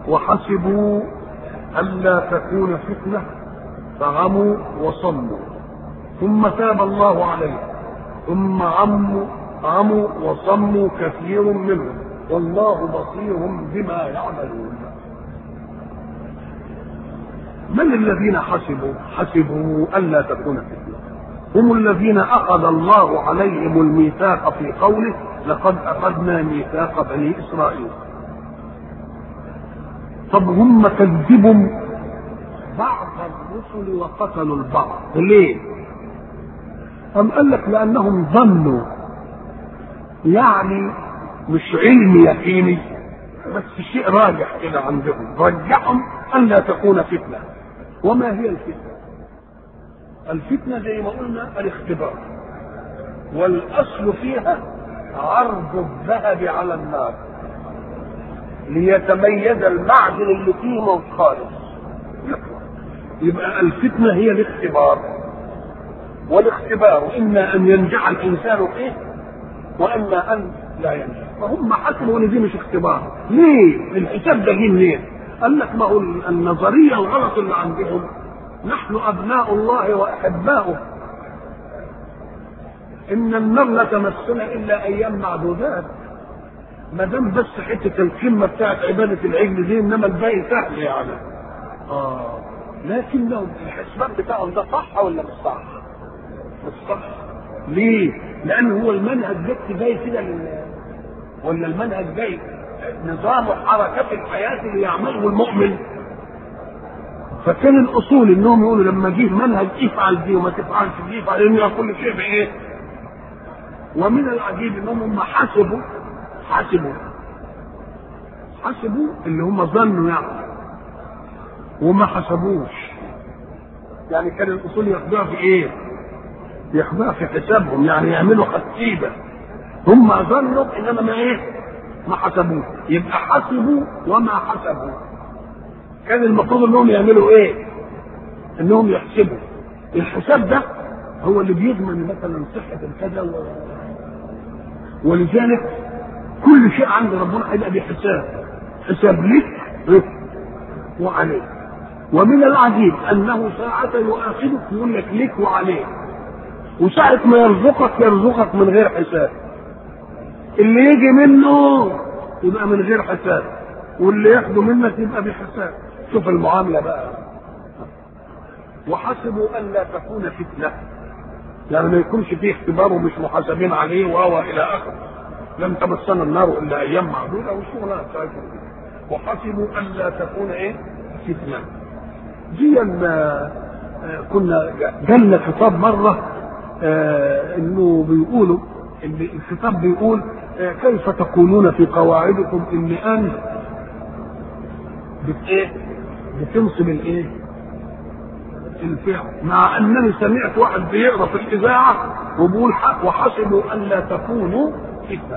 وحسبوا ألا تكون فتنة فعموا وصموا ثم تاب الله عليهم ثم عموا عموا وصموا كثير منهم والله بصير بما يعملون من الذين حسبوا حسبوا ألا تكون فتنة هم الذين أخذ الله عليهم الميثاق في قوله لقد أخذنا ميثاق بني إسرائيل طب هم كذبوا بعض الرسل وقتلوا البعض ليه أم قال لك لأنهم ظنوا يعني مش علم يقيني بس شيء راجح كده عندهم رجعهم أن لا تكون فتنة وما هي الفتنة الفتنة زي ما قلنا الاختبار والأصل فيها عرض الذهب على النار ليتميز المعدن اللي فيه موت خالص يبقى الفتنة هي الاختبار والاختبار إما أن ينجح الإنسان فيه وإما أن لا ينجح فهم حسبوا إن دي مش اختبار ليه؟ الحساب ده جه منين؟ قال لك ما هو النظرية الغلط اللي عندهم نحن أبناء الله وأحباؤه إن النار لا تمسنا إلا أيام معدودات ما دام بس حتة القمة بتاعت عبادة العجل دي إنما الباقي سهل يعني آه لكنهم الحسبان بتاعهم ده صح ولا مش صح؟ مش صح ليه؟ لأن هو المنهج بس جاي كده لل ولا المنهج جاي نظام حركات الحياة اللي يعمله المؤمن فكان الاصول انهم يقولوا لما جه منهج افعل دي وما تفعلش دي افعل ان كل شيء بايه؟ ومن العجيب انهم هم حسبوا حسبوا حسبوا اللي هم ظنوا يعني وما حسبوش يعني كان الاصول ياخدوها في ايه؟ ياخدوها في حسابهم يعني يعملوا حسيبه هم ظنوا انما ما ايه؟ ما حسبوه يبقى حسبوا وما حسبوا كان المفروض انهم يعملوا ايه؟ انهم يحسبوا الحساب ده هو اللي بيضمن مثلا صحه الكذا و... ولذلك كل شيء عند ربنا هيبقى بحساب حساب لك وعليك ومن العجيب انه ساعة يؤاخذك يقول لك لك وعليك وساعة ما يرزقك يرزقك من غير حساب اللي يجي منه يبقى من غير حساب واللي ياخده منك يبقى بحساب شوف المعامله بقى وحسبوا ان لا تكون فتنه يعني ما يكونش فيه اختبار ومش محاسبين عليه وهو الى اخره لم تمسنا النار الا ايام معدوده وشغلها بتاعتهم وحسبوا ان لا تكون ايه فتنه دي كنا جالنا خطاب مره آه انه بيقولوا ان الخطاب بيقول آه كيف تقولون في قواعدكم ان ان بت ايه بتنصب الايه الفعل مع انني سمعت واحد بيقرا في الاذاعه وبيقول وحسبوا ان لا تكونوا فتنه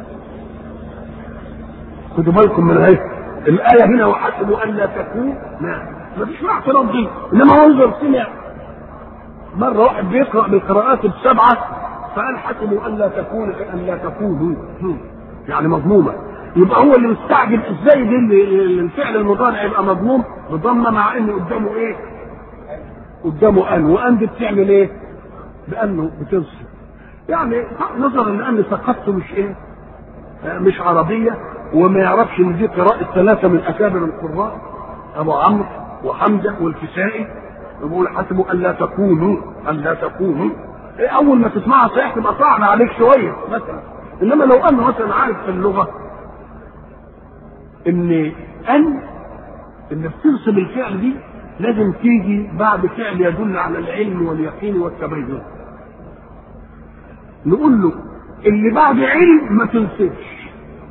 خدوا بالكم من الايه الايه هنا وحسبوا ان لا تكونوا لا ما فيش اعتراض دي انما منظر سمع مره واحد بيقرا بالقراءات السبعه فقال حسبوا ان لا تكون ان لا تكونوا يعني مضمومه يبقى هو اللي مستعجل ازاي دي اللي الفعل المضارع يبقى مضموم بضمه مع ان قدامه ايه؟ قدامه ان وان دي بتعمل ايه؟ بانه بتنصب يعني نظرا لان ثقافته مش ايه؟ مش عربيه وما يعرفش ان دي قراءه ثلاثه من اكابر القراء ابو عمرو وحمزه والكسائي يقول حسبوا ان لا تكونوا ان لا تكونوا إيه اول ما تسمعها صحيح تبقى صعبه عليك شويه مثلا انما لو انا مثلا عارف في اللغه ان ان ان بتنصب الفعل دي لازم تيجي بعد فعل يدل على العلم واليقين والتبين نقول له اللي بعد علم ما تنصبش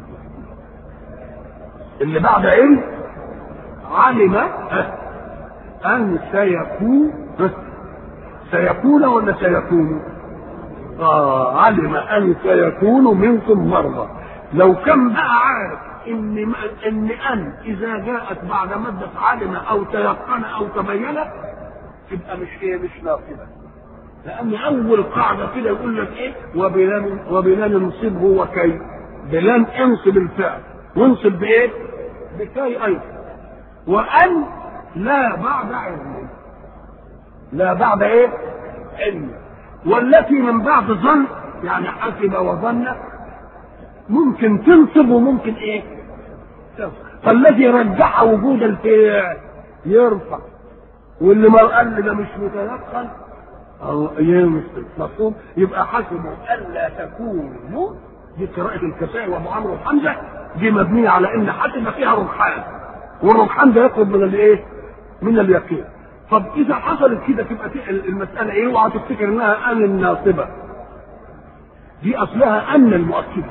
اللي بعد علم علم ان سيكون سيكون ولا سيكون آه علم ان سيكون منكم مرضى لو كان بقى عارف ان ان ان اذا جاءت بعد مده علم او تيقن او تبين تبقى مش ايه مش ناقصه لان اول قاعده كده يقول لك ايه وبلان وبلان نصبه وكي بلان انصب الفعل وانصب بايه؟ بكي ايضا وأن لا بعد علم لا بعد ايه؟ علم والتي من بعد ظن يعني حسب وظن ممكن تنصب وممكن ايه؟ تنصب فالذي رجح وجود الفعل يرفع واللي ما قال لي ده مش متيقن أو ينصب مفهوم يبقى حسبوا الا تكونوا دي قراءة الكسائي وابو عمرو وحمزة دي مبنية على ان حسب فيها رجحان والرجحان ده يقرب من الايه؟ من اليقين طب اذا حصلت كده تبقى المساله ايه اوعى تفتكر انها ان الناصبه دي اصلها ان المؤكده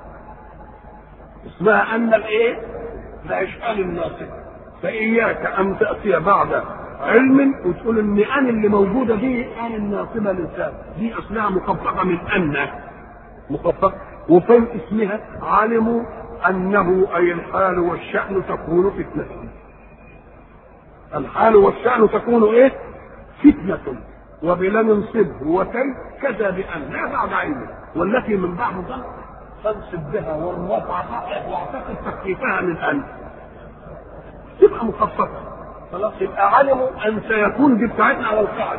اسمها ان الايه لا اشكال الناصبه فاياك ان تاتي بعد علم وتقول ان ان اللي موجوده دي ان الناصبه للسبب دي اصلها مخففه من ان مخففه وفين اسمها علموا انه اي الحال والشان تكون فتنه الحال والشأن تكون ايه؟ فتنة وبلا ننصبه وكي كذا بأن لا بعد علمه والتي من بعد ظن فانصب بها والرفع صحيح واعتقد تخفيفها من أن تبقى مخففة خلاص يبقى علموا أن سيكون دي بتاعتنا على القاعدة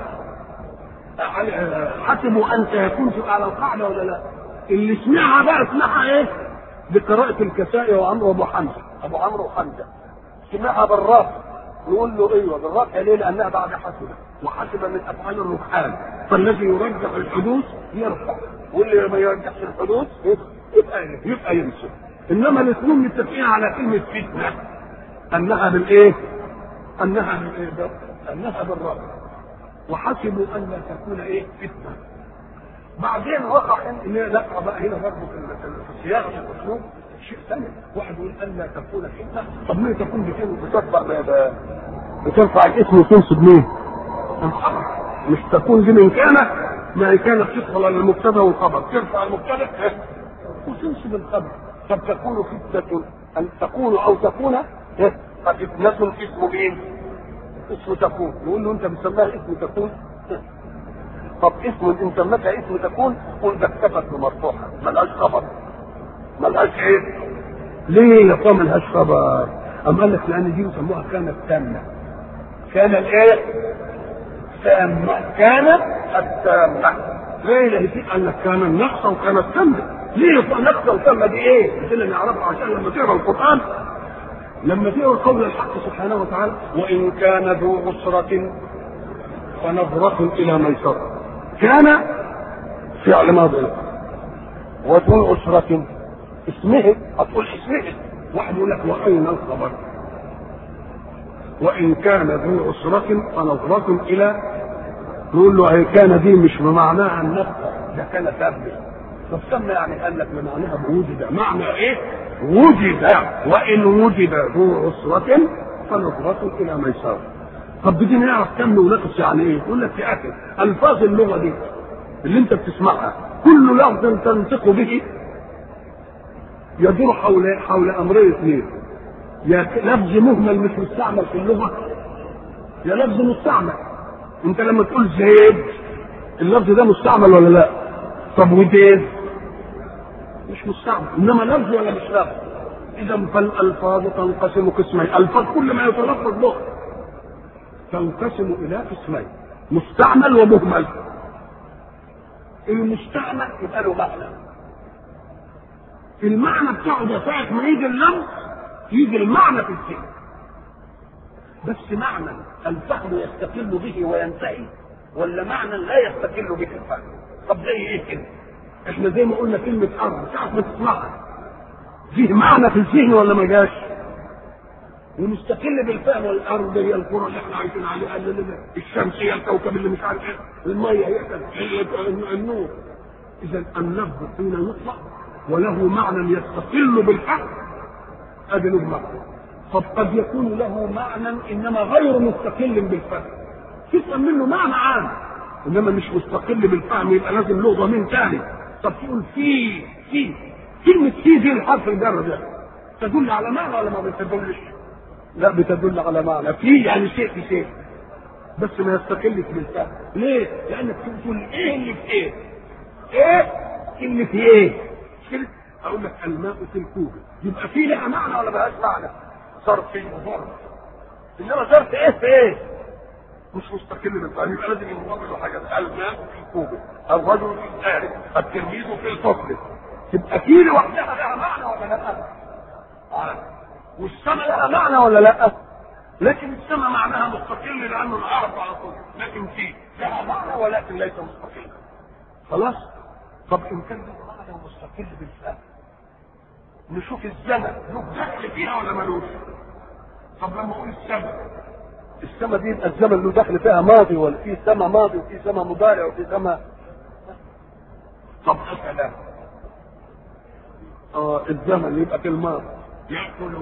حسبوا أن سيكون تبقى على القاعدة ولا لا؟ اللي سمعها بقى سمعها ايه؟ بقراءة الكسائي وعمرو وابو حمزة أبو عمرو وحمزة سمعها بالرافع نقول له ايوه بالرفع ليه؟ لانها بعد حسب وحسب من افعال الركحان فالذي يرجح الحدوث يرفع واللي ما يرجحش الحدوث يبقى يبقى ينسب انما الاثنين متفقين على كلمه فتنه انها بالايه؟ انها بالايه؟ انها بالرفع وحسبوا ان لا تكون ايه؟ فتنه بعدين وقع ان نقرا بقى هنا برضه في السياق الاسلوب شيء ثاني واحد يقول ان لا تكون فتنه طب ليه تكون بكلمه بترفع بترفع الاسم وتنصب مين؟ الخبر مش تكون دي من كان ما هي كانت تدخل على المبتدا والخبر ترفع المبتدا وتنصب الخبر طب تكون فتنه ان تكون او تكون ففتنه اسم مين؟ اسم تكون نقول له انت بتسميها اسم تكون طب اسم ان سميتها اسم تكون قل ده اكتفت بمرفوعها ملهاش خبر ملهاش ايه؟ ليه يا اخوان ملهاش خبر؟ أم قال لك لأن دي يسموها كانت تامة. كان الإيه؟ تامة، كانت التامة. ليه؟ لأن في قال لك كان النقصة وكانت تامة. ليه النقصة والتامة دي إيه؟ قلت نعرفها عشان لما تقرا القرآن لما تقرا قول الحق سبحانه وتعالى وإن كان ذو عسرة فنظرة إلى ميسرة. كان فعل ماضي وذو عسرة اسمه هتقول اسمه واحد يقول لك واين الخبر وان كان ذو عسرة فنظرة الى نقول له هي كان دي مش بمعناها النفس ده كان ثابت طب سمى يعني قال لك بمعناها وجد معنى ايه؟ وجد وان وجد ذو عسرة فنظرة الى ميسرة طب بدنا نعرف كم ونقص يعني ايه؟ يقول لك يا اخي الفاظ اللغه دي اللي انت بتسمعها كل لفظ تنطق به يدور حول حول امرين اثنين يا لفظ مهمل مش مستعمل في اللغه يا لفظ مستعمل انت لما تقول زيد اللفظ ده مستعمل ولا لا طب وديد مش مستعمل انما لفظ ولا مش لفظ اذا فالالفاظ تنقسم قسمين الفاظ كل ما يتلفظ به تنقسم الى قسمين مستعمل ومهمل المستعمل يبقى له معنى المعنى بتاعه ده ساعة ما يجي اللفظ يجي المعنى في الذهن بس معنى الفهم يستقل به وينتهي ولا معنى لا يستقل به الفهم طب زي ايه كده احنا زي ما قلنا كلمة أرض ساعة ما تسمعها فيه معنى في الذهن ولا ما جاش ومستقل بالفهم والارض هي الكره اللي احنا عايشين عليها الشمس هي الكوكب اللي مش عارف ايه الميه هي النور اذا اللفظ حين يطلق وله معنى يستقل بالحق ادي له معنى طب قد يكون له معنى انما غير مستقل بالفهم تفهم منه معنى عام انما مش مستقل بالفهم يبقى لازم له ضمير ثاني طب تقول في في كلمة في دي الحرف الجر ده تدل على معنى ولا ما بتدلش؟ لا بتدل على معنى في يعني شيء في شيء بس ما يستقلش بالفهم ليه؟ لانك تقول ايه اللي في ايه؟ ايه اللي في ايه؟ كده اقول لك الماء في الكوب يبقى في لها معنى ولا ملهاش معنى؟ صرفي وظرف انما ظرف ايه في ايه مش مستقل بالفعل يبقى لازم ينضبط له حاجه الماء في الكوب الرجل في الآلة التلميذ في الفصل تبقى في لوحدها لها معنى ولا لا؟ آه. والسماء لها معنى ولا لا؟ لكن السماء معناها مستقل لانه العرب على طول لكن في لها معنى ولكن ليس مستقل خلاص؟ طب ان كان له معنى مستقل بالفعل نشوف الزمن له دخل فيها ولا ملوش؟ طب لما اقول السماء السماء دي يبقى الزمن له دخل فيها ماضي ولا في سماء ماضي وفي سماء مضارع وفي سماء طب مثلا اه الزمن يبقى في الماضي ياكل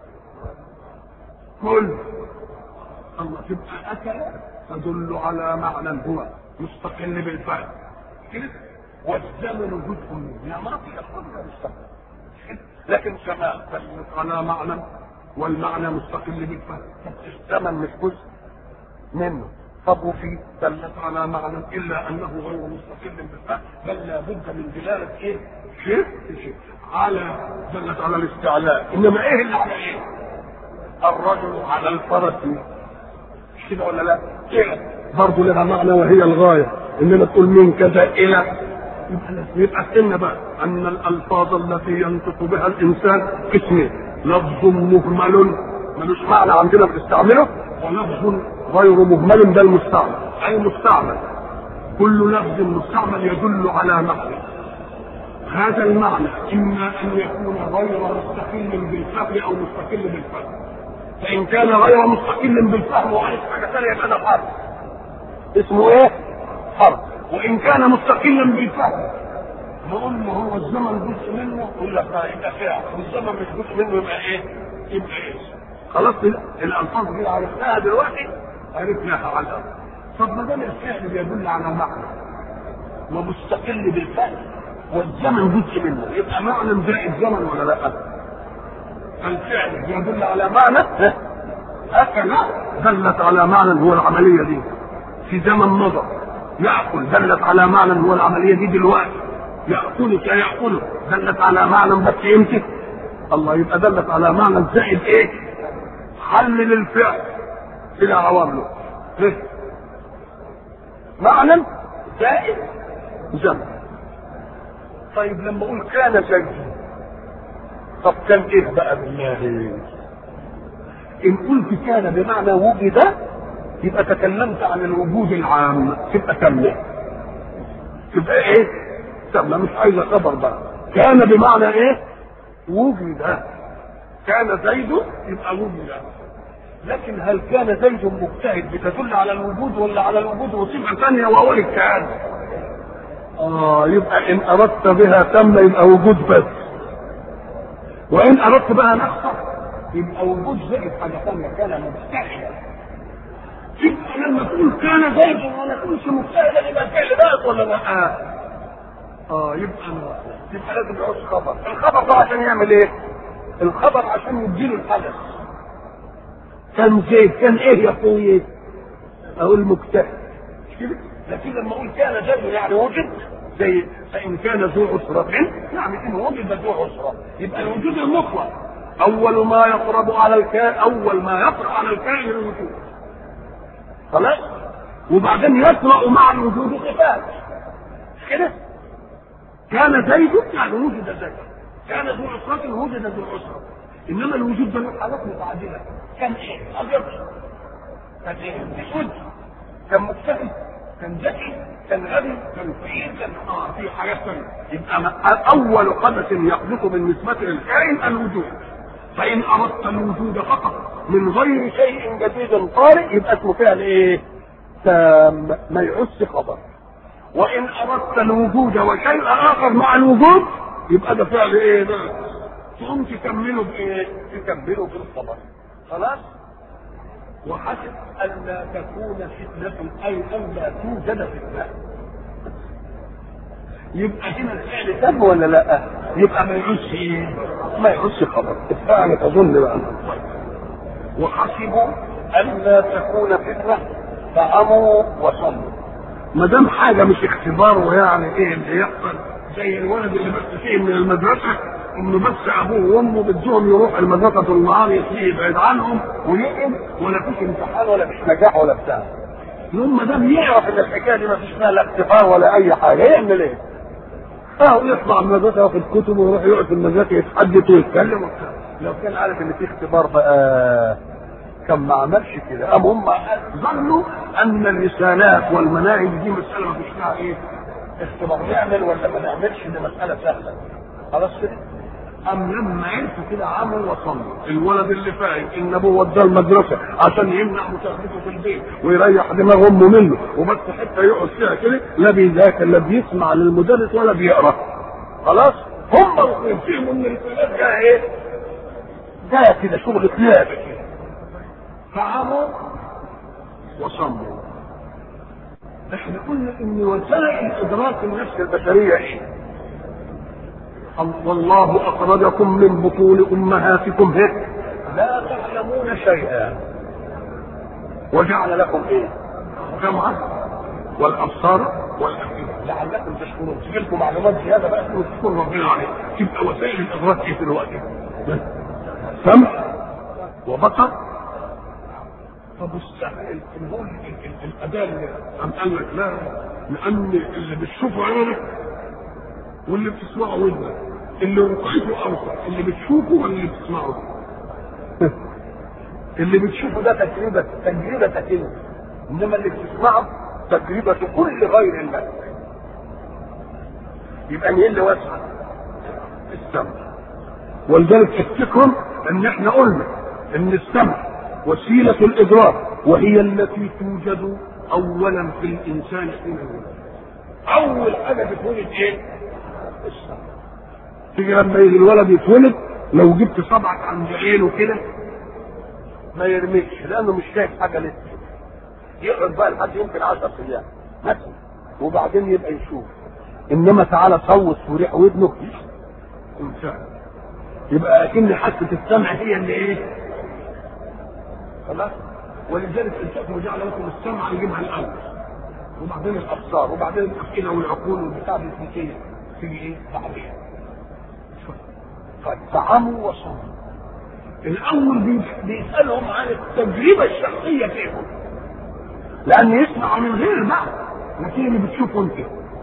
كل الله تبقى اكل تدل على معنى هو مستقل بالفعل كده والزمن جزء منه يا ماضي يا مستقل لكن سماء تدل على معنى والمعنى مستقل بالفهم الزمن مش جزء منه طب وفي دلت على معنى الا انه غير مستقل بالفهم بل لابد من دلاله ايه؟ شيء شيء على دلت على الاستعلاء انما ايه اللي على ايه؟ الرجل على الفرس مش كده ولا لا؟ كده برضه لها معنى وهي الغايه انما تقول من كذا الى يبقى استنى بقى ان الالفاظ التي ينطق بها الانسان قسمين لفظ مهمل ملوش معنى عندنا بنستعمله ولفظ غير مهمل ده المستعمل اي مستعمل كل لفظ مستعمل يدل على معنى هذا المعنى اما ان يكون غير مستقل بالفهم او مستقل بالفهم فان كان غير مستقل بالفهم وعايز حاجه ثانيه يبقى ده حرف اسمه ايه؟ حرف وان كان مستقلا بالفهم نقول له هو الزمن جزء منه يقول لك لا يبقى فعل والزمن مش جزء منه يبقى ايه؟ يبقى ايه؟ خلاص الالفاظ دي عرفناها دلوقتي عرفناها على الأرض طب ما دام الفعل بيدل على معنى ومستقل بالفعل والزمن جزء منه يبقى معنى زائد زمن ولا لا؟ الفعل يدل على معنى أكل دلت على معنى هو العملية دي في زمن مضى يأكل دلت على معنى هو العملية دي دلوقتي يأكل سيأكله دلت على معنى بس يمسك الله يبقى دلت على معنى زائد ايه؟ حلل الفعل الى عوامله إيه؟ معنى زائد زمن طيب لما اقول كان زيد طب كان ايه بقى بالله ان قلت كان بمعنى وجد يبقى تكلمت عن الوجود العام تبقى كامله تبقى ايه كامله مش عايزه خبر بقى كان بمعنى ايه وجد كان زيد يبقى وجد لكن هل كان زيد مجتهد بتدل على الوجود ولا على الوجود وصفه ثانيه وهو الاجتهاد اه يبقى ان اردت بها تم يبقى وجود بس وان اردت بها نقصه يبقى وجود زائد حاجه ثانيه كان مجتهدا يبقى لما تقول كان زيد ولا تقولش مجتهدا يبقى الفعل بقى ولا لا؟ آه. اه يبقى يبقى لازم يعوز خبر، الخبر ده عشان يعمل ايه؟ الخبر عشان يديله الحدث. كان زيد كان ايه يا اخوي؟ اقول مجتهد. مش كده؟ لكن لما اقول كان زيد يعني وجد زي فان كان ذو عسرة يعني ان وجد ذو عسرة يبقى الوجود المطلق اول ما يقرب على الكائن اول ما يقرا على الكائن الوجود خلاص وبعدين يطرا مع الوجود صفات مش كده كان زيد يعني وجد زيد كان ذو عسرة وجد ذو عسرة انما الوجود ده له حالات متعدده كان ايه؟ ابيض كان ايه؟ اسود كان مجتهد كان ذكي كان غبي كان فقير كان اه في حاجات ثانيه يبقى اول حدث يحدث بالنسبه للكائن الوجود فان اردت الوجود فقط من غير شيء جديد طارئ يبقى اسمه فعل ايه؟ تام ما يعس خبر وان اردت الوجود وشيء اخر مع الوجود يبقى ده فعل ايه ده؟ تقوم تكمله بايه؟ تكمله بالخبر خلاص؟ وحسب ألا تكون فتنة أي ألا توجد فتنة يبقى هنا الفعل تم ولا لا؟ يبقى ما يعوزش ايه؟ ما يعوزش خبر، الفعل تظن بقى وحسبوا ألا تكون فتنة فأموا وصلوا ما دام حاجة مش اختبار ويعني ايه اللي يحصل زي الولد اللي بس فيه من المدرسة انه بس ابوه وامه بدهم يروح المدرسه طول النهار يبعد عنهم ويقعد ولا فيش امتحان ولا فيش نجاح ولا بتاع يوم ما دام يعرف ان الحكايه دي ما فيش فيها لا اختبار ولا اي حاجه يعمل ايه؟ اه يطلع من المدرسه ياخد كتب ويروح يقعد في المدرسه يتحدث ويتكلم وبتاع لو كان عارف ان في اختبار بقى كان ما عملش كده ام هم ظنوا ان الرسالات والمناهج دي مساله ما فيش فيها ايه؟ اختبار نعمل ولا ما نعملش دي مساله سهله خلاص كده أم لما عرفوا كده عملوا وصلوا الولد اللي فاهم إن أبوه وداه المدرسة عشان يمنع مشاغبته في البيت ويريح دماغ أمه منه وبس حتة يقعد فيها كده لا بيذاكر لا بيسمع للمدرس ولا بيقرأ خلاص هم فهموا إن الرسالات جاية إيه؟ جاية كده شغل كلاب كده فعموا وصموا احنا قلنا ان وسائل ادراك النفس البشريه ايه؟ والله اخرجكم من بطون امهاتكم هيك لا تعلمون شيئا وجعل لكم ايه؟ سمعا والابصار والافئده لعلكم تشكرون تجي لكم معلومات زياده بقى تشكروا ربنا عليها تبقى وسائل الادراك ايه في الوقت سمع وبصر طب السمع الاداه اللي قام قال لك لا لان اللي بتشوفه عينك واللي بتسمعه ودنك اللي وقعته اوسع اللي بتشوفه ولا اللي بتسمعه اللي بتشوفه ده تجربه تجربه تتم انما اللي بتسمعه تجربه كل غير الله يبقى مين اللي واسع السمع ولذلك تفتكروا ان احنا قلنا ان السمع وسيله الادراك وهي التي توجد اولا في الانسان حين يولد اول حاجه بتولد ايه السمع تيجي لما يجي الولد يتولد لو جبت صبعك عند عينه كده ما يرميش لانه مش شايف حاجه لسه يقعد بقى لحد يمكن 10 ايام مثلا وبعدين يبقى يشوف انما تعالى صوت وريح ودنه انسان يبقى اكن حاسه السمع هي اللي ايه؟ خلاص ولذلك انتم جعل لكم السمع يجيبها الاول وبعدين الابصار وبعدين الافئده والعقول والبتاع الفيزيكيه تيجي ايه؟ بعدين فعموا وصموا الاول بيسالهم عن التجربه الشخصيه فيهم لان يسمع من غير بعض لكن اللي بتشوفه انت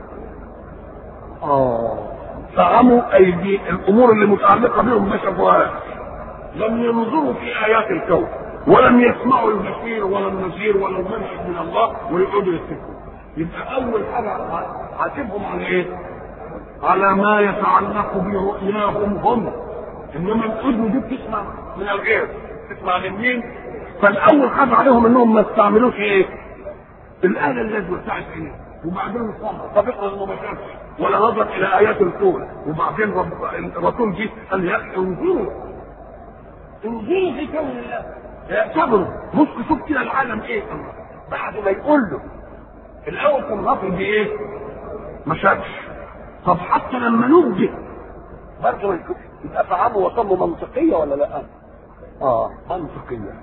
اه فعموا اي دي الامور اللي متعلقه بهم ما شافوهاش لم ينظروا في ايات الكون ولم يسمعوا البشير ولا النذير ولا المنشد من الله ويقعدوا يتفقوا يبقى اول حاجه حاسبهم على ايه؟ على ما يتعلق برؤياهم هم انما الاذن دي بتسمع من الغير تسمع من مين فالاول خد عليهم انهم ما استعملوش ايه الاله اللازمه بتاعت ايه وبعدين الصبر طب افرض انه ما شافش ولا نظر الى ايات الكون وبعدين رب الرسول جه قال يا اخي انظروا انظروا في كون الله اعتبروا بص شوف كده العالم ايه بعد ما يقول له الاول كان غافل بايه ما شافش طب حتى لما نبدأ برضه ما يشوفش يبقى فعامه وصمه منطقية ولا لا؟ اه منطقية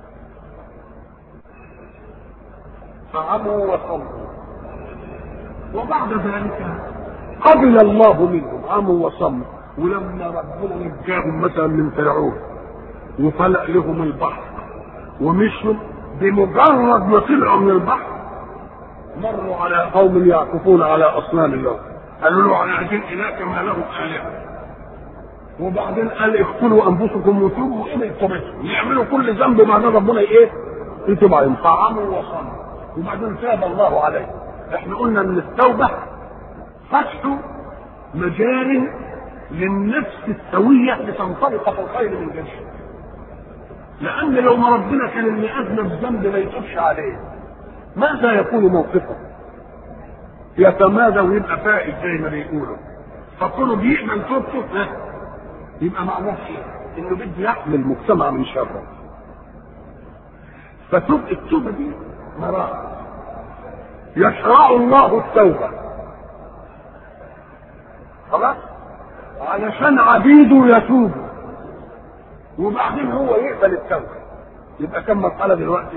فعموا وصموا وبعد ذلك قبل الله منهم عموا وصموا ولما ربنا نجاهم مثلا من فرعون وفلق لهم البحر ومشوا بمجرد ما طلعوا من البحر مروا على قوم يعكفون على اصنام الله قالوا له احنا عايزين اله كما له الهه وبعدين قال اقتلوا انفسكم وتوبوا الى توبتكم يعملوا كل ذنب بعدين ربنا ايه؟ يتوب عليهم طعموا وصموا وبعدين تاب الله عليه احنا قلنا ان التوبه فتح مجال للنفس السويه لتنطلق في الخير من جديد لان لو ما ربنا كان اللي اذنب ذنب ما يتوبش عليه ماذا يكون موقفه؟ يتمادى ويبقى فائز زي ما بيقولوا فكله بيقبل توبته يبقى معناه ايه؟ انه بده يحمي المجتمع من شره فتوب التوبه دي مراحل يشرع الله التوبه خلاص علشان عبيده يتوبوا وبعدين هو يقبل التوبه يبقى كم مساله دلوقتي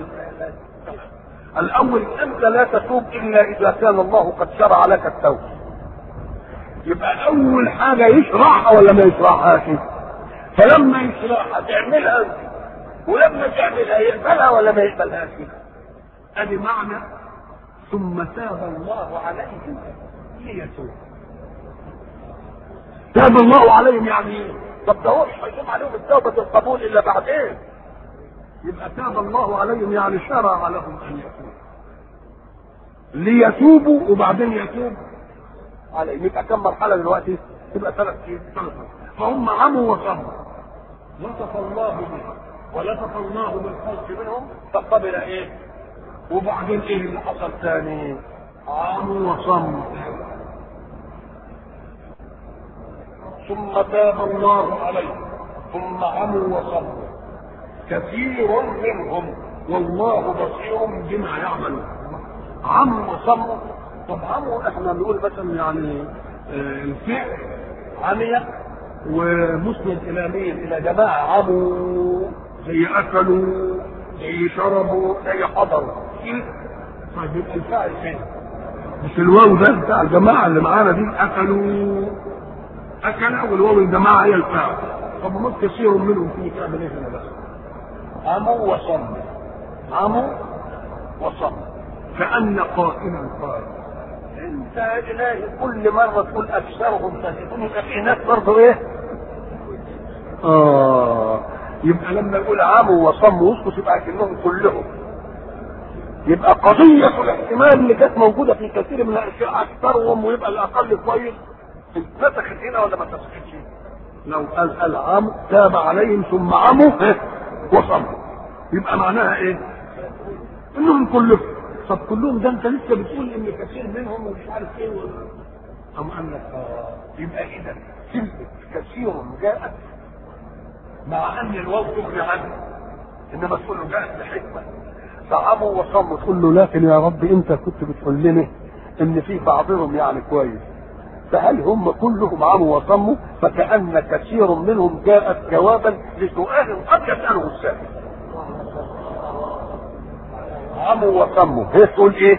الاول انت لا تتوب الا اذا كان الله قد شرع لك التوبه يبقى اول حاجه يشرحها ولا ما يشرحهاش فلما يشرحها تعملها انت ولما تعملها يقبلها ولا ما يقبلهاش ادي معنى ثم تاب الله عليهم ليتوب تاب الله عليهم يعني ايه؟ طب ده هو مش هيتوب عليهم التوبة القبول إلا بعدين يبقى تاب الله عليهم يعني شرع لهم أن يتوبوا ليتوبوا وبعدين يتوب عليهم يبقى كم مرحلة دلوقتي؟ يبقى ثلاث ثلاث فهم عموا وصبروا لطف الله بهم ولطف الله بالخلق منهم فقبل ايه؟ وبعدين ايه اللي حصل ثاني؟ عموا وصموا ثم تاب الله عليهم ثم عموا وصموا كثير منهم والله بصير بما يعملون عموا وصموا طب عموا احنا بنقول مثلا يعني آه، الفعل عمي ومسند الى مين؟ الى جماعه عموا زي اكلوا زي شربوا زي حضروا طيب يبقى الفاعل فين؟ مش الواو ده بتاع الجماعه اللي معانا دي اكلوا اكل والواو الجماعه هي الفاعل طب ما كثير منهم فيه تعمل ايه هنا بس عموا وصموا عموا وصموا كأن قائلا قال انت يا الهي كل مره تقول اكثرهم فاسقون يبقى في ناس برضه ايه؟ اه يبقى لما يقول عموا وصموا واسكت يبقى كأنهم كلهم يبقى قضية الاحتمال اللي كانت موجودة في كثير من الأشياء أكثرهم ويبقى الأقل كويس اتنسخت هنا ولا ما اتنسختش؟ لو قال العام تاب عليهم ثم عموا إيه؟ وصموا يبقى معناها ايه؟ انهم كلهم طب كلهم ده انت لسه بتقول ان كثير منهم ومش عارف ايه و... أم قال لك اه يبقى اذا كلمة كثير جاءت مع ان الواو تغني عنه انما تقول له جاءت لحكمه طعموا وصموا تقول له لكن يا رب انت كنت بتقول لنا ان في بعضهم يعني كويس فهل هم كلهم عموا وصموا فكأن كثير منهم جاءت جوابا لسؤال قد يسأله السائل عموا وصموا هي تقول ايه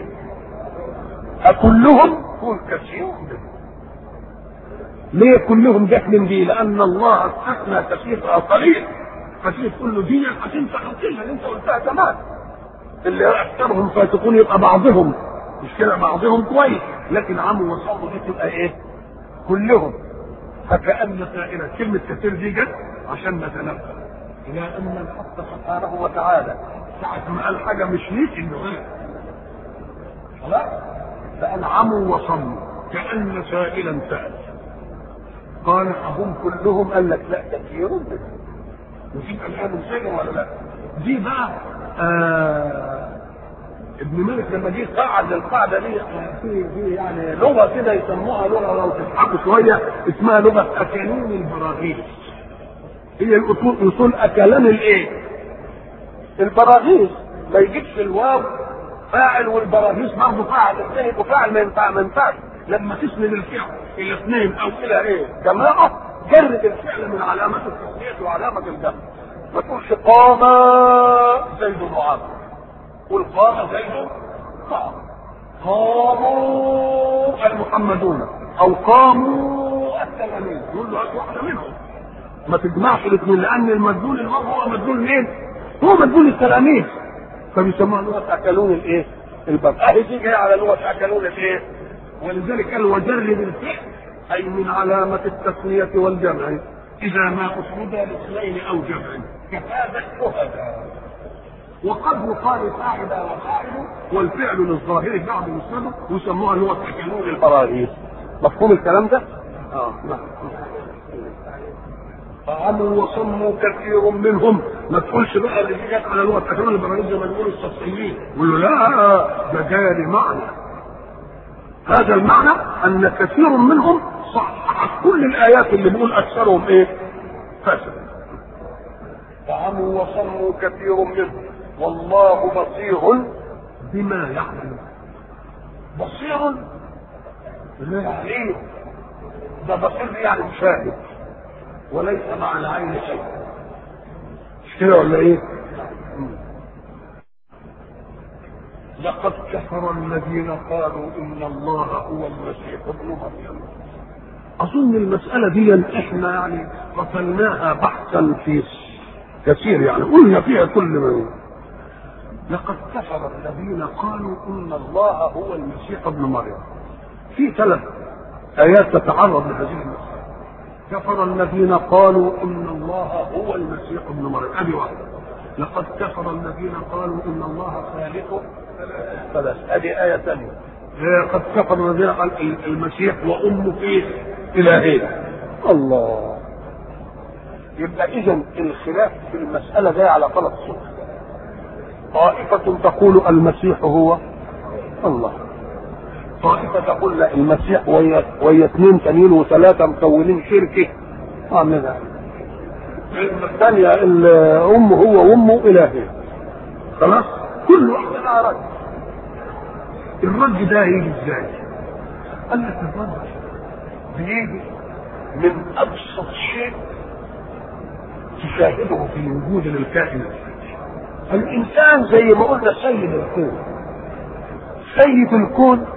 أكلهم تقول كثير منهم ليه كلهم جت من دي لأن الله استثنى كثير أو قليل كثير تقول له دي هتنسى الكلمة اللي انت قلتها زمان اللي اكثرهم فاتقون يبقى بعضهم مش كده بعضهم كويس لكن عموا وصموا دي تبقى ايه كلهم فكأن سائرة كلمة كثير دي جت عشان نتنبه إلى أن الحق سبحانه وتعالى ساعة ما قال حاجة مش ليك إنه غير خلاص فقال عموا وصموا كأن سائلا سأل قال أهم كلهم قال لك لا كثير منهم وتبقى الآن مسلم ولا لا؟ دي بقى آه ابن مالك لما جه قعد القاعده دي في في يعني لغه كده يسموها لغه لو تضحكوا شويه اسمها لغه اكالين البراغيث هي الاصول اصول اكلان الايه؟ البراغيث ما يجيبش الواو فاعل والبراغيث برضه فاعل اثنين وفاعل ما ينفع ما ينفعش لما تسند الفعل الى اثنين او الى ايه؟ جماعه جرد الفعل من علامات التسميه وعلامه الجمع ما تقولش قام زيد وعمرو قل قام زيد قام قاموا المحمدون او قاموا التلاميذ يقول له هات واحده منهم ما تجمعش الاثنين لان المدلول المرء هو مدلول مين؟ هو مدلول التلاميذ فبيسموها لغه اكلون الايه؟ البر اهي دي جايه على لغه اكلون الايه؟ ولذلك قال وجرب الفعل اي من علامه التسميه والجمع اذا ما اسند لاثنين او جمع كهذا الشهداء وقد يقال فاعل وفاعل والفعل للظاهر بعد مسند ويسموها اللي هو تكلون البراهين مفهوم الكلام ده؟ اه نعم فعموا وصموا كثير منهم ما تقولش بقى اللي دي جت على لغه تكلون البراهين زي ما بيقولوا السطحيين يقولوا لا ده جاري معنى هذا المعنى ان كثير منهم صحح كل الايات اللي بيقول اكثرهم ايه؟ فاسد فعموا وصموا كثير منهم والله بصير بما يعملون بصير يعني ده بصير يعني مشاهد وليس مع العين شيء مش كده ولا ايه؟ لقد كفر الذين قالوا ان الله هو المسيح ابن مريم اظن المساله دي احنا يعني غفلناها بحثا في كثير يعني قلنا فيها كل ما لقد كفر الذين قالوا ان الله هو المسيح ابن مريم في ثلاث ايات تتعرض لهذه المساله كفر الذين قالوا ان الله هو المسيح ابن مريم ادي واحده لقد كفر الذين قالوا ان الله ثالث ثلاث ادي ايه ثانيه لقد كفر الذين قال المسيح وامه فيه الهين الله يبقى اذا الخلاف في المساله جاي على ثلاث صور طائفة تقول المسيح هو الله طائفة تقول لا المسيح ويا ويا اثنين تانيين وثلاثة مكونين شركة عاملها الثانية الأم هو وأمه إلهين خلاص كل واحدة لها رد الرد ده هيجي ازاي؟ قال لك الرد بيجي من أبسط شيء تشاهده في وجود الكائن الإنسان زي ما قلنا سيد الكون سيد الكون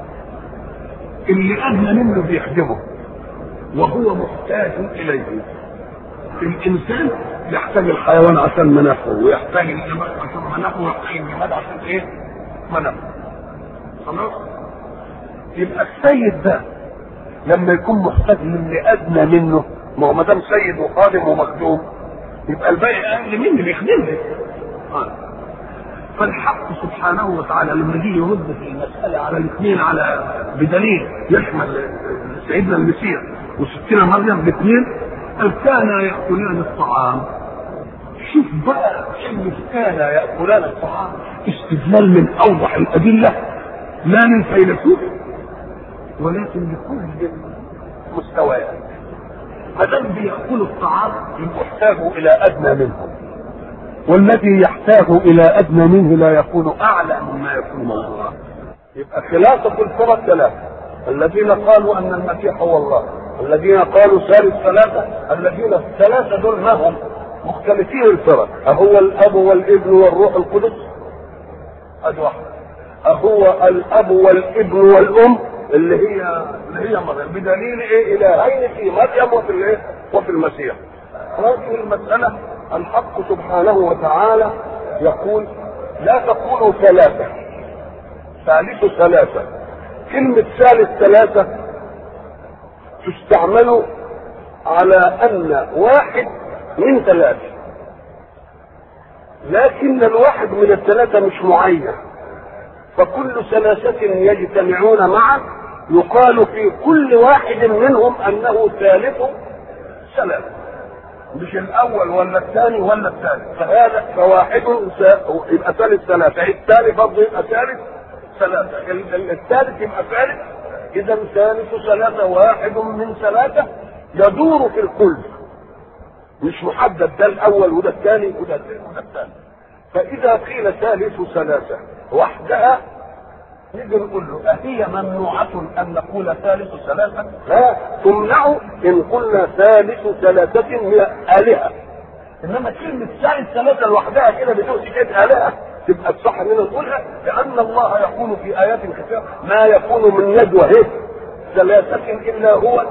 اللي أدنى منه بيخدمه وهو محتاج إليه الإنسان يحتاج الحيوان عشان منافعه ويحتاج الجماد عشان منافعه ويحتاج الجماد عشان إيه؟ منافعه خلاص؟ يبقى السيد ده لما يكون محتاج للي أدنى منه ما هو ما دام سيد وخادم ومخدوم يبقى الباقي أقل مني بيخدمني آه. فالحق سبحانه وتعالى لما يجي يرد في المسألة على الاثنين على بدليل يشمل سيدنا المسيح وستنا مريم الاثنين قال كانا يأكلان الطعام شوف بقى كلمة كان يأكلان الطعام استدلال من أوضح الأدلة لا من فيلسوف ولكن لكل مستويات ما دام بيأكلوا الطعام يبقوا احتاجوا إلى أدنى منهم والذي يحتاج الى ادنى منه لا يكون اعلى مما يكون مع الله يبقى خلاصة الفرق ثلاثة الذين قالوا ان المسيح هو الله الذين قالوا ثالث ثلاثة الذين الثلاثة دول ما هم مختلفين الفرق أهو الأب والابن والروح القدس أدي واحدة أهو الأب والابن والأم اللي هي اللي هي مريم بدليل إيه إلهين في مريم وفي الإيه وفي المسيح هذه المسألة الحق سبحانه وتعالى يقول لا تقولوا ثلاثة ثالث ثلاثة كلمة ثالث ثلاثة تستعمل على أن واحد من ثلاثة لكن الواحد من الثلاثة مش معين فكل ثلاثة يجتمعون معا يقال في كل واحد منهم أنه ثالث ثلاثة مش الاول ولا الثاني ولا الثالث فهذا فواحد يبقى ثالث ثلاثه الثاني برضه يبقى ثالث ثلاثه الثالث يبقى ثالث اذا ثالث ثلاثه واحد من ثلاثه يدور في الكل مش محدد ده الاول وده الثاني وده وده الثاني فاذا قيل ثالث ثلاثه وحدها نيجي نقول له أهي ممنوعة أن نقول ثالث ثلاثة؟ لا تمنع إن قلنا ثالث ثلاثة من آلهة. إنما كلمة ثالث ثلاثة لوحدها كده بدون كده آلهة تبقى الصح إننا نقولها لأن الله يقول في آيات كثيرة ما يكون من نجوى هيك ثلاثة إلا هو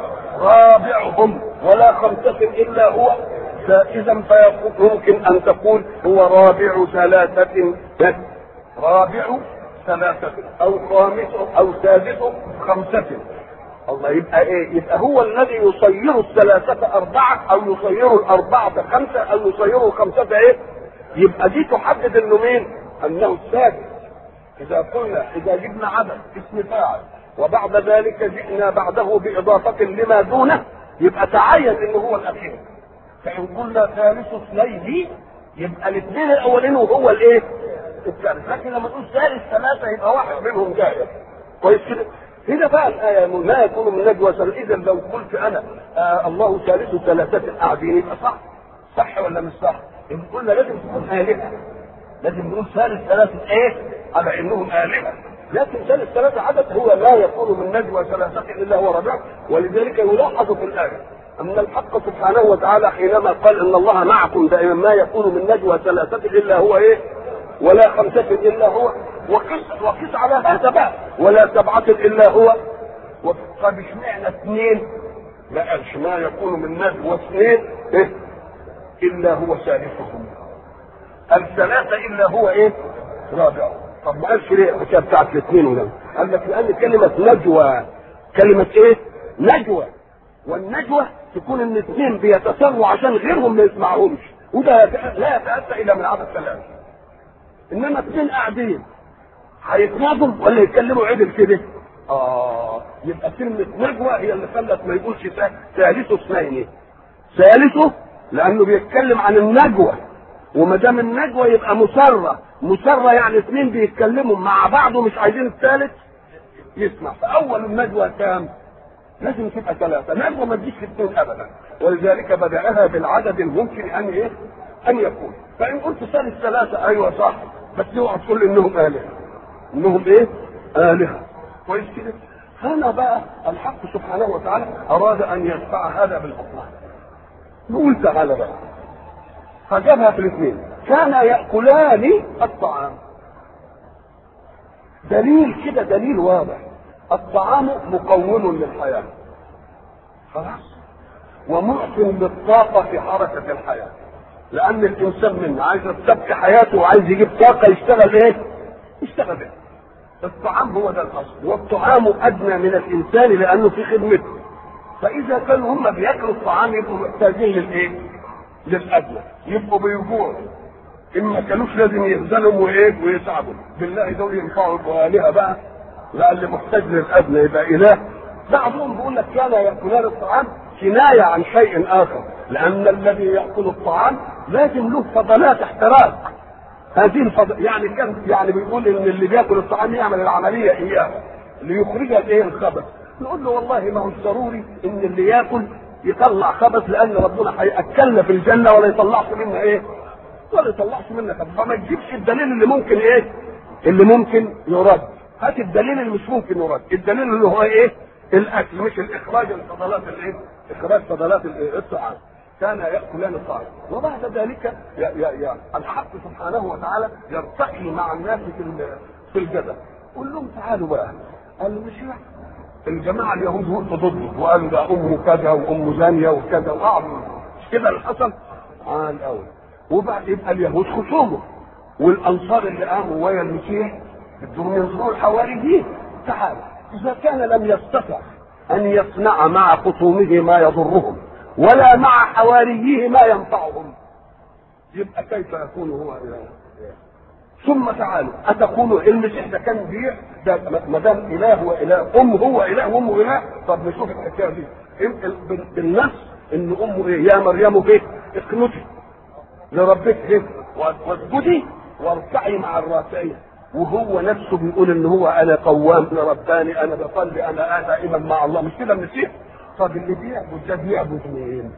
رابعهم ولا خمسة إلا هو فإذا ممكن أن تقول هو رابع ثلاثة رابع ثلاثة أو خامس أو سادس خمسة الله يبقى إيه؟ يبقى هو الذي يصير الثلاثة أربعة أو يصير الأربعة خمسة أو يصير الخمسة إيه؟ يبقى دي تحدد إنه مين؟ أنه السادس إذا قلنا إذا جبنا عدد اسم فاعل وبعد ذلك جئنا بعده بإضافة لما دونه يبقى تعين إنه هو الأخير فإن قلنا ثالث اثنين يبقى الاثنين الأولين وهو الإيه؟ الثالث لكن لما تقول ثالث ثلاثة يبقى واحد منهم جاهل كويس كده هنا بقى الآية لا يكون من نجوى إذا لو قلت أنا آه الله ثالث ثلاثة قاعدين يبقى صح صح ولا مش صح؟ إن قلنا لازم تكون آلهة لازم نقول ثالث ثلاثة إيه؟ على إنهم آلهة لكن ثالث ثلاثة عدد هو لا يكون من نجوى ثلاثة إلا هو ربيع ولذلك يلاحظ في الآية أن الحق سبحانه وتعالى حينما قال إن الله معكم دائما ما يكون من نجوى ثلاثة إلا هو إيه؟ ولا خمسة إلا هو وقس وقس على هذا بقى ولا سبعة إلا هو طب اشمعنى اثنين ما قالش ما يكون من نجوى اثنين إيه؟ الا هو ثالثهم الثلاثه الا هو ايه رابعهم طب ما قالش ليه الحكايه بتاعت الاثنين وده قال لك لان كلمه نجوى كلمه ايه نجوى والنجوى تكون ان اثنين بيتسروا عشان غيرهم ما يسمعهمش وده لا يتاتى الا من عدد ثلاثه انما اثنين قاعدين هيتناجوا ولا يتكلموا عدل كده اه يبقى كلمة نجوى هي اللي خلت ما يقولش ثالثه اثنين ثالثه لأنه بيتكلم عن النجوى وما دام النجوى يبقى مسرة مسرة يعني اثنين بيتكلموا مع بعض ومش عايزين الثالث يسمع فأول النجوى كام؟ لازم تبقى ثلاثة نجوى ما تجيش في اثنين أبدا ولذلك بدأها بالعدد الممكن أن إيه؟ أن يكون فإن قلت ثالث ثلاثة أيوه صح بس اوعى تقول إنهم آلهة إنهم إيه؟ آلهة كويس كده هنا بقى الحق سبحانه وتعالى اراد ان يدفع هذا بالاطلاق نقول تعالى بقى فجابها في الاثنين كان ياكلان الطعام دليل كده دليل واضح الطعام مقوم للحياه خلاص ومعطي للطاقه في حركه الحياه لان الانسان منا عايز يستبقي حياته وعايز يجيب طاقه يشتغل ايه؟ يشتغل ايه؟ الطعام هو ده الاصل والطعام ادنى من الانسان لانه في خدمته فاذا كانوا هم بياكلوا الطعام يبقوا محتاجين للايه؟ للادنى يبقوا بيجوعوا ان ما كانوش لازم يخزنهم وايه ويسعدوا بالله دول ينفعوا يبقوا الهه بقى لا اللي محتاج للادنى يبقى اله بعضهم بيقول لك كان ياكلان الطعام كنايه عن شيء اخر لان الذي ياكل الطعام لازم له فضلات احتراق هذه الفضل يعني كان يعني بيقول ان اللي بياكل الطعام يعمل العمليه اياها ليخرجها الايه الخبث نقول له والله ما هو ضروري ان اللي ياكل يطلع خبث لان ربنا هياكلنا في الجنه ولا يطلعش منا ايه ولا يطلعش منا خبث فما تجيبش الدليل اللي ممكن ايه اللي ممكن يرد هات الدليل اللي مش ممكن يرد الدليل اللي هو ايه الاكل مش الاخراج الفضلات الايه اخراج فضلات الطعام كان ياكلان الطعام وبعد ذلك ي ي ي الحق سبحانه وتعالى يرتقي مع الناس في في الجدل قول لهم تعالوا بقى قال له مش يعني الجماعه اليهود وقفوا ضده وقالوا ده امه كذا وام زانيه وكذا وقعدوا مش كده اللي حصل؟ اه الاول وبعد يبقى اليهود خصومه والانصار اللي قاموا ويا المسيح بدهم ينصروا الحواريين تعال اذا كان لم يستطع ان يصنع مع خصومه ما يضرهم ولا مع حواريه ما ينفعهم يبقى كيف يكون هو اله ثم تعالوا اتقولوا المسيح ده كان بيع ده ما دام اله واله ام هو اله وامه اله طب نشوف الحكايه دي بالنص ان امه ايه يا مريم ايه اقنتي لربك ايه واسجدي واركعي مع الراكعين وهو نفسه بيقول ان هو انا قوام انا رباني انا بصلي انا دائما مع الله مش كده المسيح طب اللي بيعبد ده بيعبد مين؟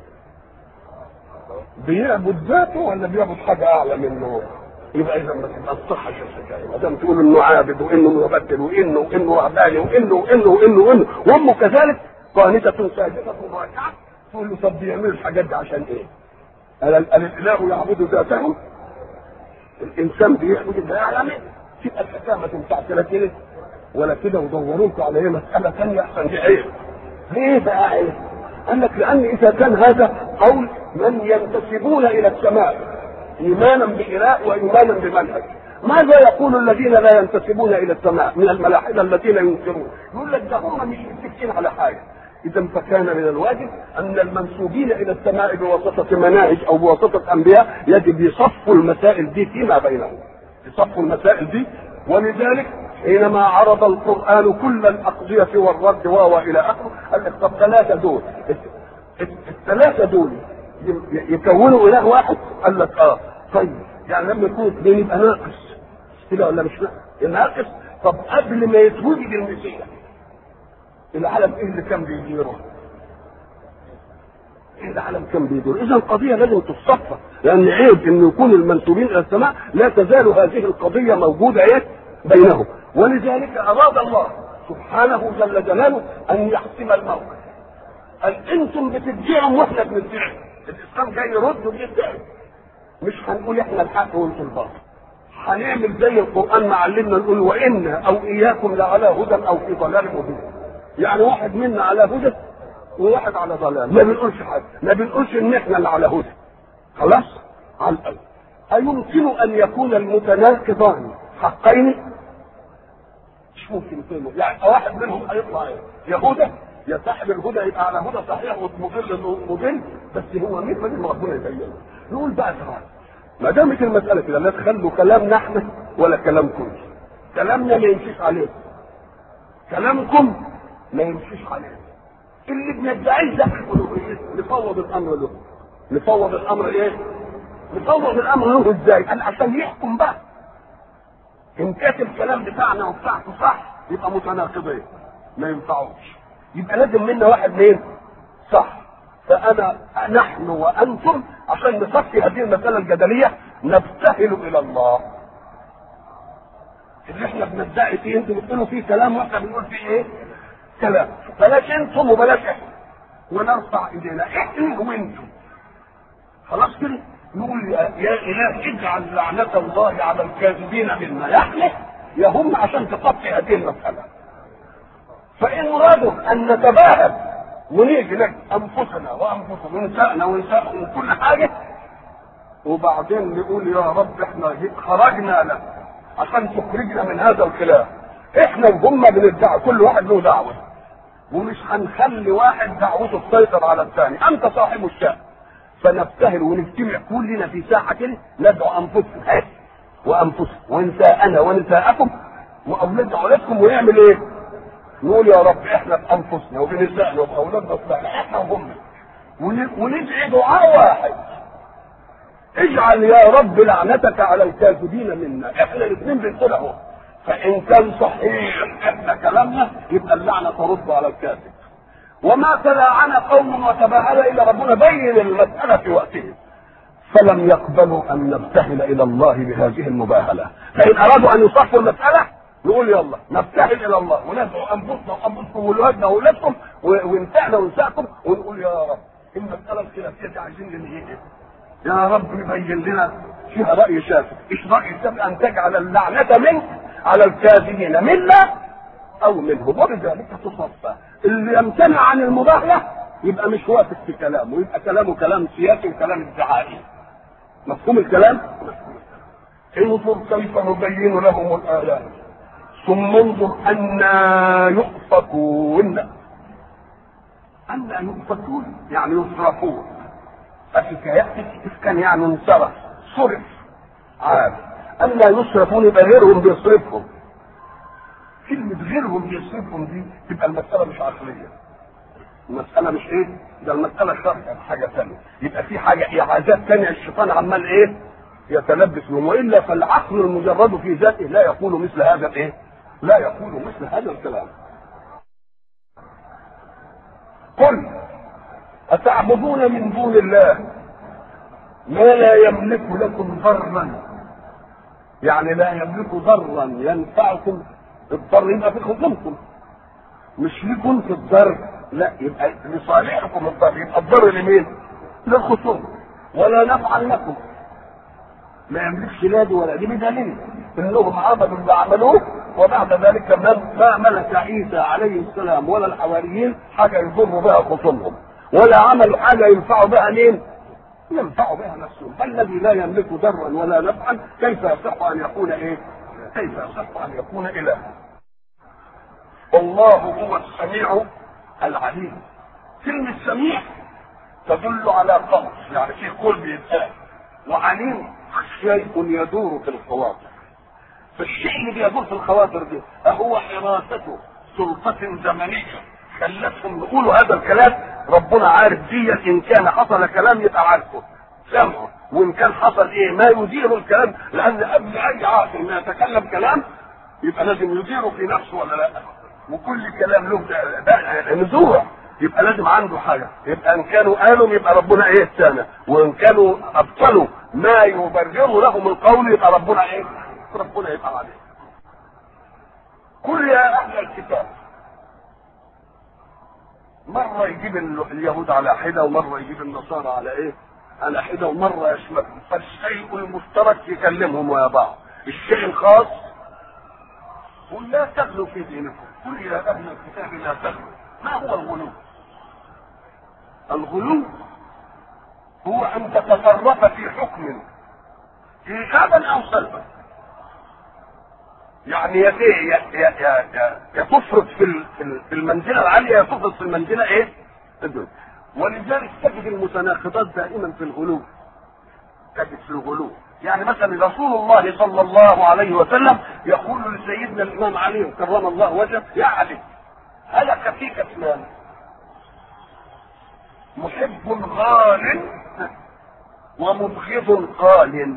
بيعبد ذاته ولا بيعبد حاجه اعلى منه؟ يبقى اذا ما تصحش الحكايه ما دام تقول انه عابد وانه مبدل وانه وانه رهباني وانه وانه وانه وانه وامه كذلك قانتة ساجدة راكعة تقول له طب بيعملوا الحاجات دي عشان ايه؟ قال الاله يعبد ذاته الانسان بيعبد الله اعلى منه تبقى الحكايه ما تنفعش لا كده ولا كده ودوروا لكم على ايه مساله ثانيه احسن دي عيب ليه بقى عيب؟ قال لك لان اذا كان هذا قول من ينتسبون الى السماء ايمانا باله وايمانا بمنهج ماذا يقول الذين لا ينتسبون الى السماء من الملاحده الذين ينكرون يقول لك ده هم مش متفقين على حاجه اذا فكان من الواجب ان المنسوبين الى السماء بواسطه مناهج او بواسطه انبياء يجب يصفوا المسائل دي فيما بينهم يصفوا المسائل دي ولذلك حينما عرض القران كل الاقضيه والرد واو الى اخره قال لك طب ثلاثه دول الثلاثه دول يكونوا اله واحد قال لك اه طيب يعني لما يكون اثنين يبقى ناقص كده ولا مش ناقص ناقص طب قبل ما يتوجد المسيح العالم ايه اللي كان بيديره العالم كان بيدور اذا القضيه لازم تصفى لان عيب ان يكون المنسوبين الى السماء لا تزال هذه القضيه موجوده ايه بينهم ولذلك اراد الله سبحانه جل جلاله ان يحسم الموقف قال انتم بتدعوا واحنا بندعي الاسلام جاي يرد ويدعي مش هنقول احنا الحق وانتم الباطل هنعمل زي القران ما علمنا نقول وانا او اياكم لعلى هدى او في ضلال مبين يعني واحد منا على هدى وواحد على ضلال ما بنقولش حاجه ما بنقولش ان احنا اللي على هدى خلاص على الأرض أيمكن أن يكون المتناقضان حقين؟ مش ممكن يكونوا يعني واحد منهم هيطلع يهودا يا صاحب الهدى يبقى على هدى صحيح ومضل مضل بس هو مين من ربنا يبينه نقول بقى تعالى ما دامت المسألة كده لا تخلوا كلامنا احنا ولا كلامكم كلامنا ما يمشيش عليه كلامكم ما يمشيش عليه اللي بندعيه ده نفوض الامر له نفوض الامر ايه؟ نفوض الامر له ازاي؟ قال عشان يحكم بقى ان كانت الكلام بتاعنا وبتاعته صح يبقى متناقضين ما ينفعوش يبقى لازم منا واحد مين؟ صح فانا نحن وانتم عشان نصفي هذه المساله الجدليه نبتهل الى الله اللي احنا بندعي فيه انتم بتقولوا فيه كلام واحنا بنقول فيه ايه؟ كلام بلاش انتم وبلاش احنا ونرفع ايدينا احنا وانتم خلاص كده نقول يا, يا اله اجعل لعنه الله على الكاذبين منا يحلف يا هم عشان تقطع هذه المساله فان ارادوا ان نتباهى ونيجي لك انفسنا وانفسنا ونسائنا ونسائهم وكل حاجه وبعدين نقول يا رب احنا خرجنا لك عشان تخرجنا من هذا الخلاف احنا وهم بندعي كل واحد له دعوه ومش هنخلي واحد دعوته تسيطر على الثاني انت صاحب الشأن فنبتهل ونجتمع كلنا في ساحه كده ندعو انفسنا وانفسنا ونساءنا ونساءكم واولاد اولادكم ونعمل ايه؟ نقول يا رب احنا بانفسنا وبنسائنا وباولادنا وبنسائنا احنا وهم وندعي دعاء واحد اجعل يا رب لعنتك على الكاذبين منا احنا الاثنين بنقول اهو فان كان صحيح احنا كلامنا يبقى اللعنه ترد على الكاذب وما تلاعن قوم وتباهل الا ربنا بين المساله في وقته فلم يقبلوا ان نبتهل الى الله بهذه المباهله فان ارادوا ان يصفوا المساله نقول يلا نبتهل الى الله وندعو انفسنا وانفسكم واولادنا واولادكم ونسائنا ونسائكم ونقول يا رب المساله الخلافيه دي عايزين ننهيها يا رب يبين لنا فيها راي شافعي ايش راي الشافعي ان تجعل اللعنه منك على الكاذبين منا او منهم وبذلك تصفى اللي يمتنع عن المباهله يبقى مش واثق في كلامه يبقى كلامه كلام سياسي وكلام ادعائي مفهوم الكلام انظر كيف نبين لهم الايات ثم انظر أنا يؤفكون أنا يؤفكون يعني يصرفون كان يعني انصرف صرف عاد ألا يصرفون يبقى غيرهم بيصرفهم كلمة غيرهم بيصرفهم دي تبقى المسألة مش عقلية المسألة مش ايه؟ ده المسألة شرط حاجة ثانية يبقى في حاجة إعازات ثانية الشيطان عمال ايه؟ يتلبس بهم وإلا فالعقل المجرد في ذاته لا يقول مثل هذا الايه؟ لا يقول مثل هذا الكلام قل أتعبدون من دون الله ما لا يملك لكم ضرا يعني لا يملك ضرا ينفعكم الضر يبقى في خصومكم مش لكم في الضر لا يبقى لصالحكم الضر يبقى الضر لمين؟ للخصوم ولا نفعا لكم ما يملكش لا دي ولا دي بدليل انهم عملوا اللي عملوه وبعد ذلك ما ملك عيسى عليه السلام ولا الحواريين حاجه يضروا بها خصومهم ولا عملوا حاجه ينفعوا بها مين؟ ينفعوا بها نفسهم فالذي لا يملك ضرا ولا نفعا كيف يصح ان يكون ايه؟ كيف يصح ان يكون الها؟ والله هو السميع العليم كلمة سميع تدل على قول يعني في قول بيتقال وعليم شيء يدور في الخواطر فالشيء اللي بيدور في الخواطر دي أهو حراسته سلطة زمنية خلتهم يقولوا هذا الكلام ربنا عارف دي ان كان حصل كلام يبقى عارفه سمعه وان كان حصل ايه ما يدير الكلام لان قبل اي عاقل ما يتكلم كلام يبقى لازم يديره في نفسه ولا لا وكل كلام له نزوع يبقى لازم عنده حاجه يبقى ان كانوا قالوا يبقى ربنا ايه السامع وان كانوا ابطلوا ما يبرر لهم القول يبقى ربنا ايه ربنا يبقى عليه قل يا اهل الكتاب مرة يجيب اليهود على حدة ومرة يجيب النصارى على ايه؟ على حدة ومرة يشملهم فالشيء المشترك يكلمهم ويا بعض الشيء الخاص قل لا تغلوا في دينكم قل يا اهل الكتاب لا تغلوا ما هو الغلو الغلو هو ان تتصرف في حكم ايجابا او سلبا يعني يا يا يا يا, يا تفرط في في المنزله العاليه يا تفرط في المنزله ايه؟ الدنيا ولذلك تجد المتناقضات دائما في الغلو تجد في الغلو يعني مثلا رسول الله صلى الله عليه وسلم يقول لسيدنا الامام علي كرم الله وجهه يا علي هلك فيك اثنان محب غال ومبغض قال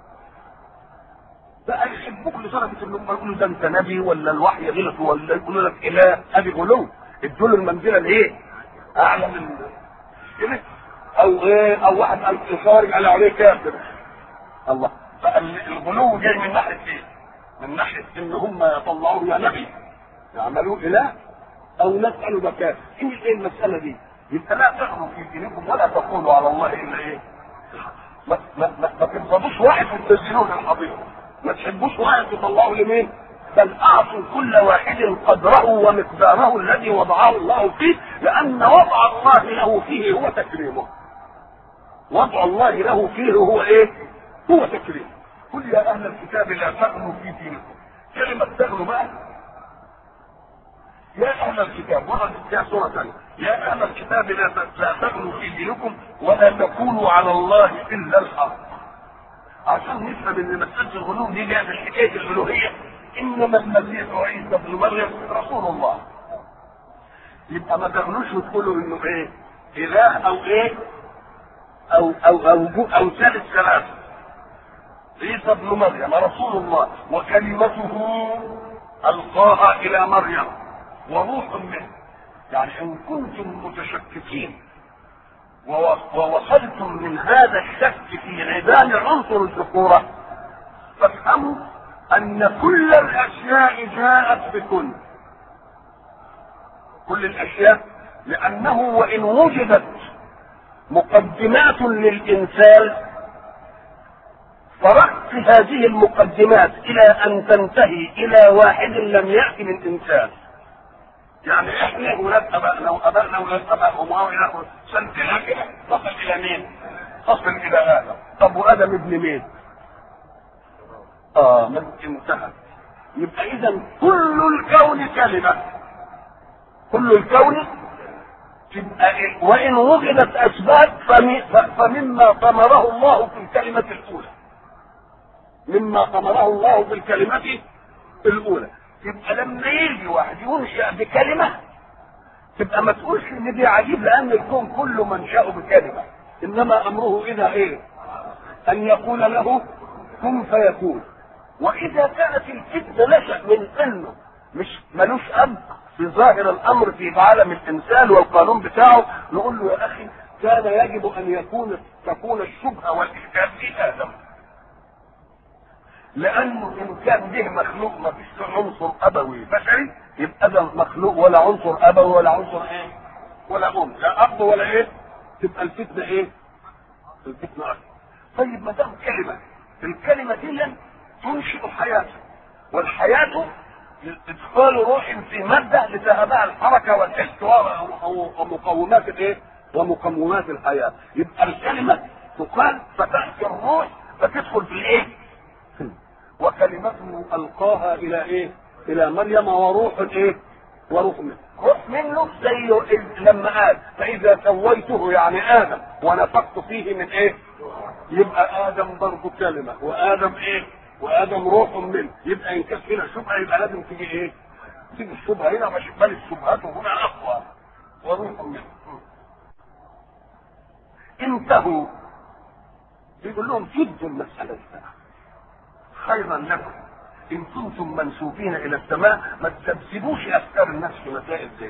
بقى يحبوك لدرجه انهم يقولوا ده انت نبي ولا الوحي غلط ولا يقولوا لك اله ادي غلو ادوا له المنزله الايه؟ اعلى من كده او ايه او واحد قال خارج على عليه كافر الله فالغلو جاي من ناحيه ايه؟ من ناحيه ان هم يطلعوه يا نبي يعملوه اله او ناس قالوا ده كافر ايه المساله دي؟ يبقى لا تغلوا في دينكم ولا تقولوا على الله الا ايه؟ ما ما ما, ما تنصبوش واحد وتنزلوه للحضيض ما تحبوش واحد تطلعوا لمين؟ بل اعطوا كل واحد قدره ومقداره الذي وضعه الله فيه لان وضع الله له فيه هو تكريمه. وضع الله له فيه هو ايه؟ هو تكريمه. قل يا اهل الكتاب لا تغلوا في دينكم. كلمه تغلوا بقى يا اهل الكتاب وردت فيها سوره ثانيه يا اهل الكتاب لا لا تغلوا في دينكم ولا تقولوا على الله الا الحق عشان نفهم ان مساله الغلو دي جايه من حكايه الالوهيه انما المسيح عيسى ابن مريم رسول الله يبقى ما تغلوش وتقولوا انه ايه اله او ايه او او او او, أو ثالث ثلاثه عيسى ابن مريم رسول الله وكلمته القاها الى مريم وروح منه يعني ان كنتم متشككين ووصلتم من هذا الشك في عدان عنصر الذكورة فافهموا ان كل الاشياء جاءت بكل كل الاشياء لانه وان وجدت مقدمات للانسان فرقت هذه المقدمات الى ان تنتهي الى واحد لم يأتي من انسان يعني احنا ولاد ابائنا وابائنا ولاد ابائهم والى اخره سنتنا كده تصل الى مين؟ تصل الى ادم طب وادم ابن مين؟ اه من انتهى يبقى اذا كل الكون كلمه كل الكون تبقى إيه؟ وان وجدت اسباب فمما ثمره الله في الكلمه الاولى مما ثمره الله في الكلمه الاولى يبقى لما يجي واحد ينشأ بكلمة تبقى ما تقولش ان دي عجيب لان الكون كله منشأه بكلمة انما امره اذا ايه ان يقول له كن فيكون واذا كانت الفتنة نشأ من انه مش ملوش اب في ظاهر الامر في عالم الانسان والقانون بتاعه نقول له يا اخي كان يجب ان يكون تكون الشبهه والاشكال في ادم لانه ان كان به مخلوق ما فيش عنصر ابوي بشري يبقى ده مخلوق ولا عنصر ابوي ولا عنصر ايه ولا ام لا اب ولا ايه تبقى الفتنه ايه الفتنه اكبر طيب ما دام كلمه الكلمه دي تنشئ حياه والحياه ادخال روح في ماده لتهبها الحركه والحس ومقومات الايه ومقومات الحياه يبقى الكلمه تقال فتاتي الروح فتدخل في الايه وكلمته القاها الى ايه الى مريم وروح ايه وروح منه روح منه زي لما قال فاذا سويته يعني ادم ونفخت فيه من ايه يبقى ادم برضه كلمه وادم ايه وادم روح منه يبقى ان كانت هنا شبهه يبقى لازم تيجي ايه تيجي الشبهه هنا مش بل الشبهات هنا اقوى وروح منه انتهوا يقول لهم جدوا المساله دي خيرا لكم ان كنتم منسوبين الى السماء ما تسبسبوش افكار الناس في مسائل زي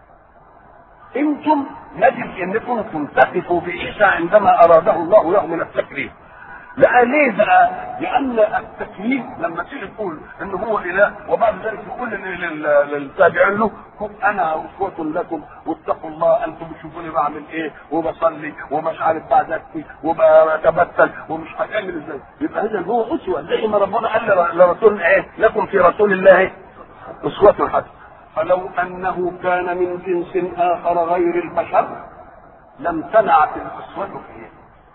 انتم يجب انكم تنتقفوا بعيسى عندما اراده الله له من التكريم لا ليه بقى؟ لان التكليم لما تيجي تقول ان هو اله وبعد ذلك تقول للتابعين له هم انا اسوة لكم واتقوا الله انتم بتشوفوني بعمل ايه وبصلي ومش عارف بعد اكفي وبتبتل ومش هتعمل ازاي يبقى هذا هو اسوة زي ما ربنا قال لرسول ايه لكم في رسول الله اسوة حسنة فلو انه كان من جنس اخر غير البشر لامتنعت الاسوة فيه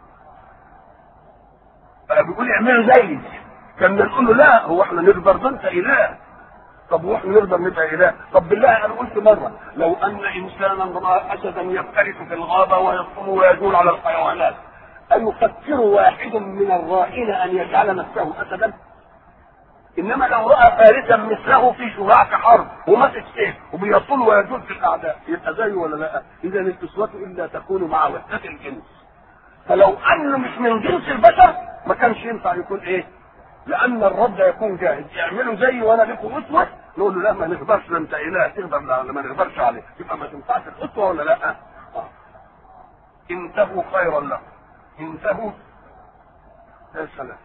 بيقول اعملوا زيي كان نقول له لا هو احنا نقدر ده انت اله طب واحنا نقدر نبقى اله طب بالله انا قلت مره لو ان انسانا راى اسدا يفترس في الغابه ويصوم ويجول على الحيوانات أيفكر واحد من الرائين أن يجعل نفسه أسدا؟ إنما لو رأى فارسا مثله في شجاع في حرب وماسك سيف وبيطول ويجول في الأعداء يبقى زيه ولا لا؟ إذا الأسوة إلا تكون مع وحدة الجنس. فلو أنه مش من جنس البشر ما كانش ينفع يكون إيه؟ لأن الرد يكون جاهز يعملوا زي وأنا لكم أسوة نقول له لا ما نقدرش ده أنت إله تقدر لا ما نقدرش عليه يبقى ما تنفعش الأسوة ولا لا؟ آه. انتهوا خيرا لكم انتهوا يا سلام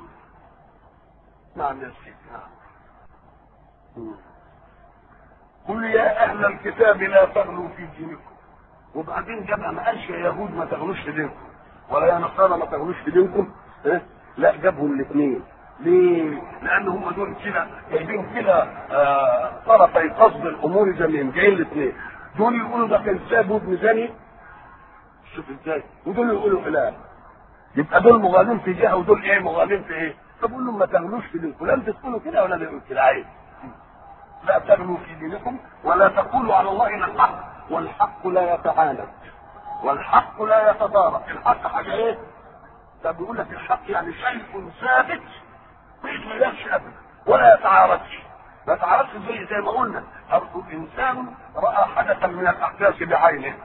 نعم يا سيدي نعم قل يا اهل الكتاب لا تغلوا في دينكم وبعدين جابها ما قالش يا يهود ما تغلوش في دينكم ولا يا نصارى ما تغلوش في دينكم اه؟ لا جابهم الاثنين ليه؟ لان هم دول كده جايبين كده آه طرفي قصد الامور جميعا جايين الاثنين دول يقولوا ده كان ساب ابن زاني شوف ازاي ودول يقولوا اله يبقى دول مغالين في جهه ودول ايه مغالين في ايه طب قول لهم ما تغلوش في دينكم لا انتوا تقولوا كده ولا تقولوا كده عيب لا تغلوا في دينكم ولا تقولوا على الله الا الحق والحق لا يتعاند والحق لا يتضارب الحق حاجه ايه ده بيقول لك الحق يعني شيء ثابت ما يتغيرش ابدا ولا يتعارضش ما يتعارضش زي زي ما قلنا انسان راى حدثا من الاحداث بعينه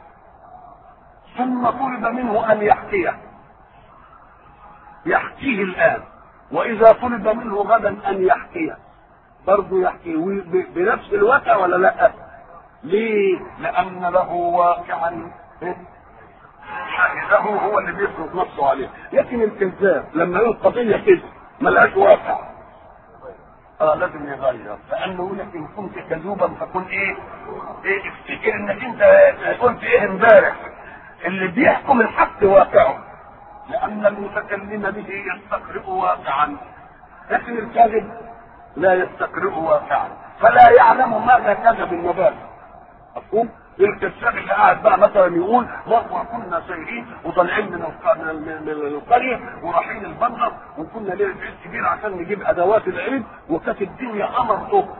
ثم طلب منه ان يحكيه يحكيه الان واذا طلب منه غدا ان يحكيه برضه يحكيه بنفس الواقع ولا لا ليه لان له واقعا شاهده هو اللي بيصرف نفسه عليه لكن الكذاب لما يقول قضيه كذب ملهاش واقع اه لازم يغير لانه يقول لك ان كنت كذوبا فكن ايه؟ ايه افتكر انك انت قلت ايه امبارح اللي بيحكم الحق واقعه لأن المتكلم به يستقرئ واقعا لكن الكاذب لا يستقرئ واقعا فلا يعلم ماذا كذب النبات مفهوم؟ الكذاب اللي قاعد بقى مثلا يقول مرة كنا سايرين وطالعين من من القرية ورايحين البندر وكنا ليلة عيد كبير عشان نجيب أدوات العيد وكانت الدنيا قمر ظهر.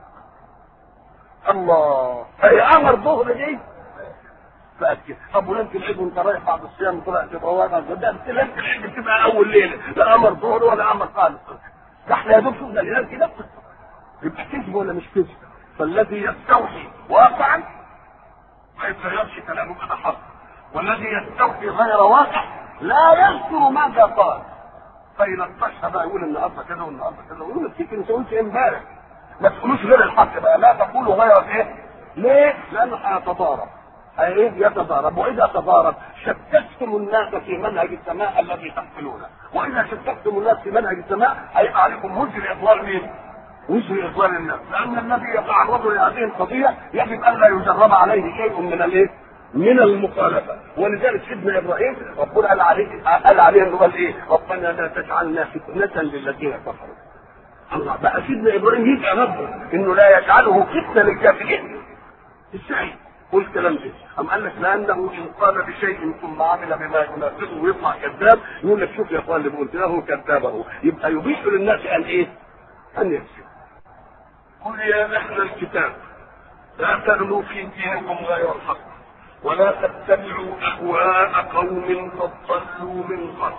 الله هي قمر ظهر دي بقت كده طب وليله العيد وانت رايح بعد الصيام طلعت بواقع ده ليله العيد بتبقى اول ليله لا قمر ظهر ولا قمر خالص ده احنا يا دوب شفنا الهلال كده يبقى كذب ولا مش كذب فالذي يستوحي واقعا ما يتغيرش كلامه كده حق والذي يستوحي غير واقع لا يذكر ماذا قال فيلطشها بقى يقول النهارده كده والنهارده كده ويقول لك انت قلت ايه امبارح ما تقولوش غير الحق بقى لا تقولوا غير ايه؟ ليه؟ لانه هيتضارب ايه يتضارب واذا تضارب شتتتم الناس في منهج السماء الذي تحملونه واذا شتتتم الناس في منهج السماء هيبقى عليكم وزر اضلال مين؟ وزر اضلال الناس لان الذي يتعرض لهذه القضيه يجب ان لا يجرب عليه شيء من الايه؟ من المخالفه ولذلك سيدنا ابراهيم ربنا قال عليه قال عليه انه قال ايه؟ ربنا لا تجعلنا فتنه للذين كفروا الله بقى سيدنا ابراهيم يدعي ربه انه لا يجعله فتنه للكافرين ازاي؟ قول كلام ده أم قال لك لأنه إن قال بشيء ثم عمل بما ينافقه ويطلع كذاب يقول لك شوف يا أخوان اللي قلت له كذاب أهو يبقى يبيح للناس أن إيه؟ أن يكذب قل يا أهل الكتاب لا تغلوا في دينكم غير الحق ولا تتبعوا أهواء قوم قد ضلوا من قبل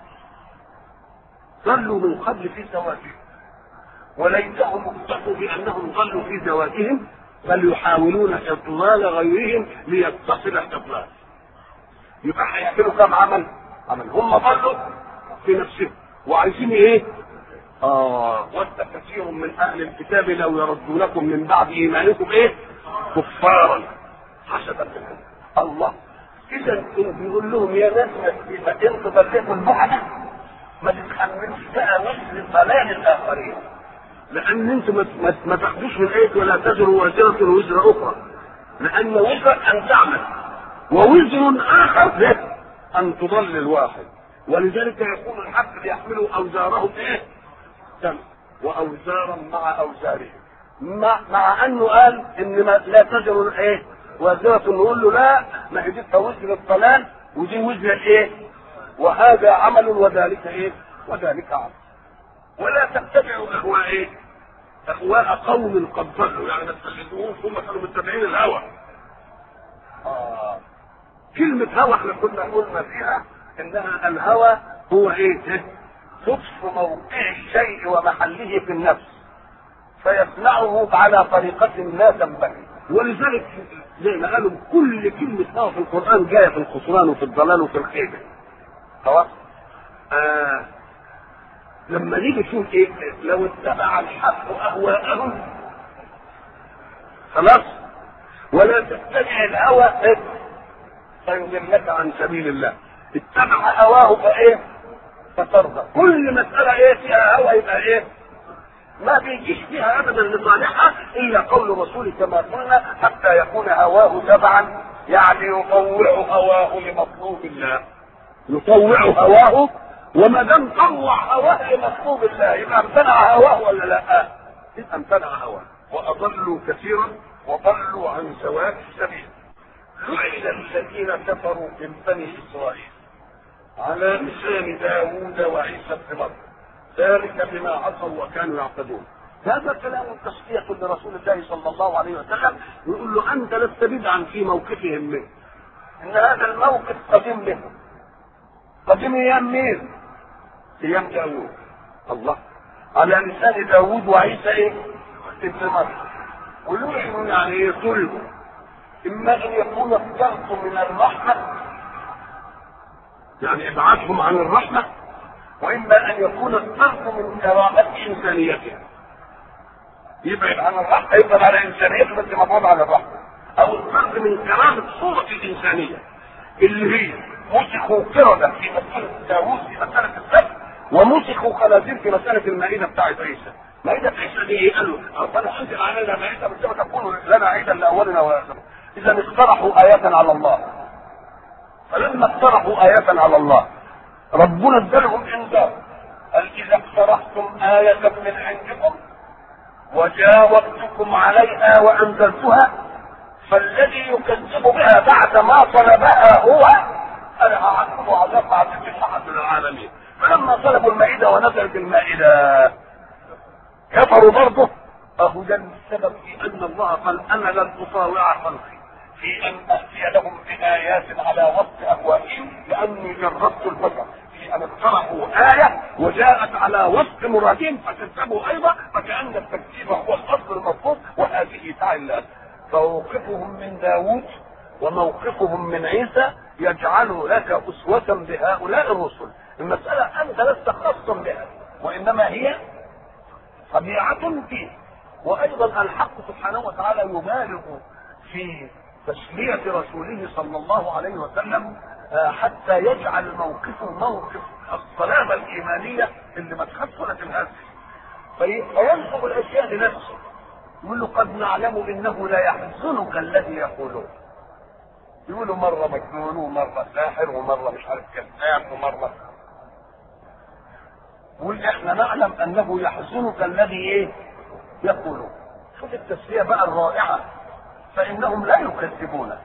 ضلوا من قبل في زواجهم وليتهم اختصوا بأنهم ضلوا في زواجهم بل يحاولون اضلال غيرهم ليتصل الاضلال يبقى هيعملوا كم عمل؟ عمل هم ضلوا في نفسهم وعايزين ايه؟ اه ود كثير من اهل الكتاب لو يردونكم من بعد ايمانكم ايه؟ كفارا حسبا الله اذا بيقول لهم يا ناس اذا انتم ضليتوا البعد ما تتحملوش بقى مثل ضلال الاخرين لان انتم ما, ما تاخدوش من ايه ولا تزر وازره وزر اخرى لان وزر ان تعمل ووزر اخر له ان تضل الواحد ولذلك يقول الحق ليحملوا اوزارهم ايه؟ سم واوزارا مع اوزارهم مع, مع انه قال ان ما لا تزر ايه وازرة نقول له لا ما هي دي وزر الضلال ودي وزر الايه وهذا عمل وذلك ايه وذلك عمل ولا تتبعوا اهواء ايه اهواء قوم قد ضلوا يعني ما تتخذوهمش هم كانوا متبعين الهوى آه. كلمة هوى احنا كنا قلنا فيها انها الهوى هو ايه؟ خبث موقع الشيء ومحله في النفس فيصنعه على طريقة لا تنبغي ولذلك زي ما قالوا كل كلمة هوى في القرآن جاية في الخسران وفي الضلال وفي الخيبة خلاص؟ آه لما نيجي نشوف ايه لو اتبع الحق اهواءهم خلاص ولا تتبع الهوى إيه؟ فيضلك عن سبيل الله اتبع هواه فايه فترضى كل مسألة ايه فيها هوى يبقى ايه ما بيجيش فيها ابدا لصالحها الا قول الرسول كما قلنا حتى يكون هواه تبعا يعني يطوع هواه لمطلوب الله يطوع هواه وما دام طوع هواه لمطلوب الله يبقى امتنع هواه ولا لا؟ يبقى امتنع هواه واضلوا كثيرا وضلوا عن سواء السبيل لعن الذين كفروا من بني اسرائيل على لسان داوود وعيسى بن مريم ذلك بما عصوا وكانوا يعتدون هذا كلام تصفية لرسول الله صلى الله عليه وسلم يقول له أنت لست بدعا في موقفهم منه إن هذا الموقف قديم منهم قديم أيام مين؟ أيام داوود الله على لسان داوود وعيسى إيه؟ ابن مريم ولعنوا يعني إيه ظلموا إما أن يكون الضغط من الرحمة يعني إبعادهم عن الرحمة وإما أن يكون الضغط من كرامة إنسانيتهم يبعد عن الرحمة يبعد على إنسانيته بس مفروض على الرحمة أو الضغط من كرامة صورة الإنسانية اللي هي مسخوا قردة في مسألة داوود في مسألة السبت ومسخوا خنازير في مسألة المائدة بتاعت عيسى مائدة عيسى دي قال له ربنا انزل علينا مائدة بس ما تكون لنا عيدا لأولنا وآخرنا إذا اقترحوا آية على الله فلما اقترحوا آية على الله ربنا ادالهم انذار قال إذا اقترحتم آية من عندكم وجاوبتكم عليها وأنزلتها فالذي يكذب بها بعد ما طلبها هو أنا هعذبه عذاب عذاب أحد العالمين فلما طلبوا المائدة ونزلت المائدة كفروا برضه أهو ده السبب في أن الله قال أنا لن أطاوع خلقي في ان اتي لهم بايات على وفق اهوائهم لاني جربت البشر في ان اقترحوا ايه وجاءت على وفق مرادهم فكذبوا ايضا فكان التكذيب هو الاصل المطلوب وهذه تعلات فموقفهم من داوود وموقفهم من عيسى يجعل لك اسوة بهؤلاء الرسل المسألة أنت لست خاصا بها وإنما هي طبيعة فيه وأيضا الحق سبحانه وتعالى يبالغ في تسلية رسوله صلى الله عليه وسلم حتى يجعل موقفه موقف الصلابة الإيمانية اللي ما تخسرت الهز فينصب الأشياء لنفسه يقول له قد نعلم إنه لا يحزنك الذي يقولون يقولوا مرة مجنون ومرة ساحر ومرة مش عارف كذاب ومرة يقول احنا نعلم انه يحزنك الذي ايه يقولون شوف التسلية بقى الرائعة فانهم لا يكذبونك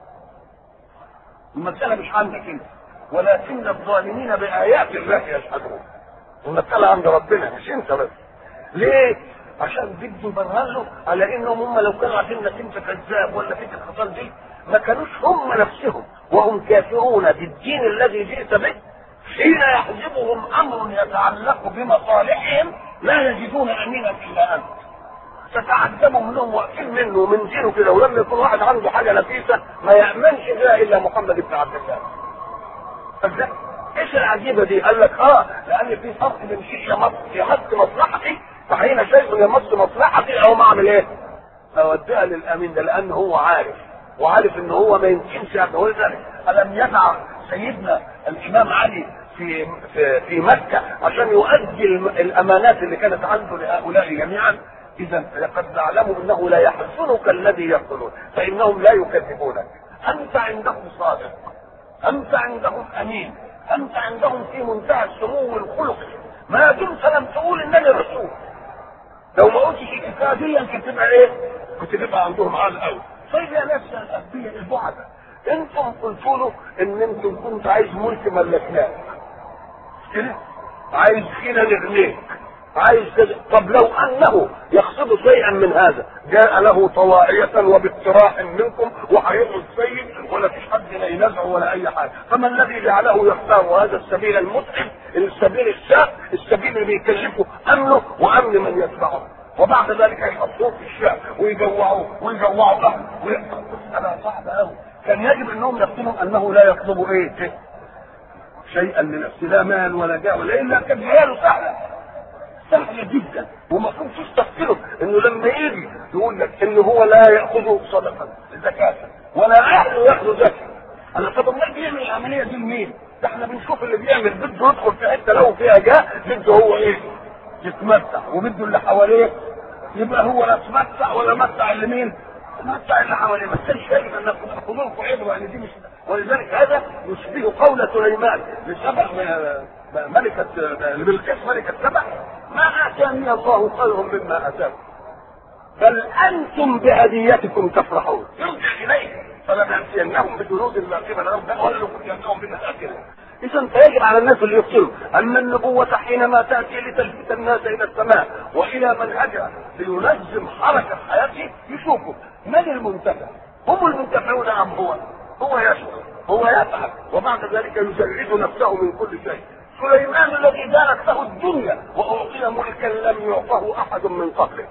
المسألة مش عندك انت ولكن الظالمين بآيات الله يجحدون المسألة عند ربنا مش انت بس ليه؟ عشان بده يبرهن له على انهم هم لو كانوا عارفين انك انت كذاب ولا فيك الخصال دي ما كانوش هم نفسهم وهم كافرون بالدين الذي جئت به حين يحجبهم امر يتعلق بمصالحهم لا يجدون امينا الا انت تتعجبوا منهم واقفين منه ومن دينه كده ولما يكون واحد عنده حاجه نفيسه ما يامنش بها الا محمد بن عبد الله فده ايش العجيبه دي؟ قال لك اه لان في فرق بين شيء يمس يمس مصلحتي فحين شيء يمس مصلحتي او اعمل ايه؟ اوديها للامين ده لان هو عارف وعارف ان هو ما يمكنش ولذلك الم يدع سيدنا الامام علي في في في مكه عشان يؤدي الامانات اللي كانت عنده لهؤلاء جميعا اذا لقد نعلم انه لا يحزنك الذي يقولون فانهم لا يكذبونك انت عندهم صادق انت عندهم امين انت عندهم في منتهى السمو الخلقي ما دمت لم تقول انني رسول لو ما قلتش الحكايه دي كانت تبقى ايه؟ كنت تبقى عندهم عال قوي طيب يا ناس يا الأنبياء البعدة انتم قلتوا له ان انتم كنت عايز ملك ملكناه كده عايز خينا نغنيك عايز كده طب لو انه يقصد شيئا من هذا جاء له طواعية وباقتراح منكم وهيقعد سيد ولا فيش حد لا ينازعه ولا اي حاجه فما الذي جعله يختار هذا السبيل المتعب السبيل الشاق السبيل اللي بيكلفه امنه وامن من يتبعه وبعد ذلك يحطوه في الشام ويجوعوه ويجوعوا اهله مسألة صعبة قوي كان يجب انهم يقتنوا انه لا يطلب ايه شيئا لنفسه لا مال ولا جاه ولا الا كان عياله سهله سهله جدا ومفروض تستغفره انه لما يجي يقول لك ان هو لا ياخذ صدقه زكاه ولا اهله ياخذوا زكاه انا طب امال بيعمل العمليه دي لمين؟ ده احنا بنشوف اللي بيعمل بده يدخل في حته لو فيها جاه بده هو ايه؟ يتمتع وبده اللي حواليه يبقى هو لا تمتع ولا متع اللي مين؟ متع اللي حواليه ما كانش فاهم انكم تاخذوكم عبره يعني دي مش ولذلك هذا يشبه قول سليمان لسبع ملكة لبلقيس ملكة سبع ما آتاني الله خير مما آتاكم بل أنتم بهديتكم تفرحون يرجع إليه فلنأتينهم بجنود لا قبل لهم ولا لنأتينهم بالمساكن إذا فيجب على الناس اللي يقتلوا أن النبوة حينما تأتي لتلفت الناس إلى السماء وإلى منهجها لينظم حركة حياته يشوفوا من المنتفع هم المنتفعون أم هو؟ هو يشعر هو يفعل وبعد ذلك يجرد نفسه من كل شيء سليمان الذي دارت له الدنيا واعطي ملكا لم يعطه احد من قبله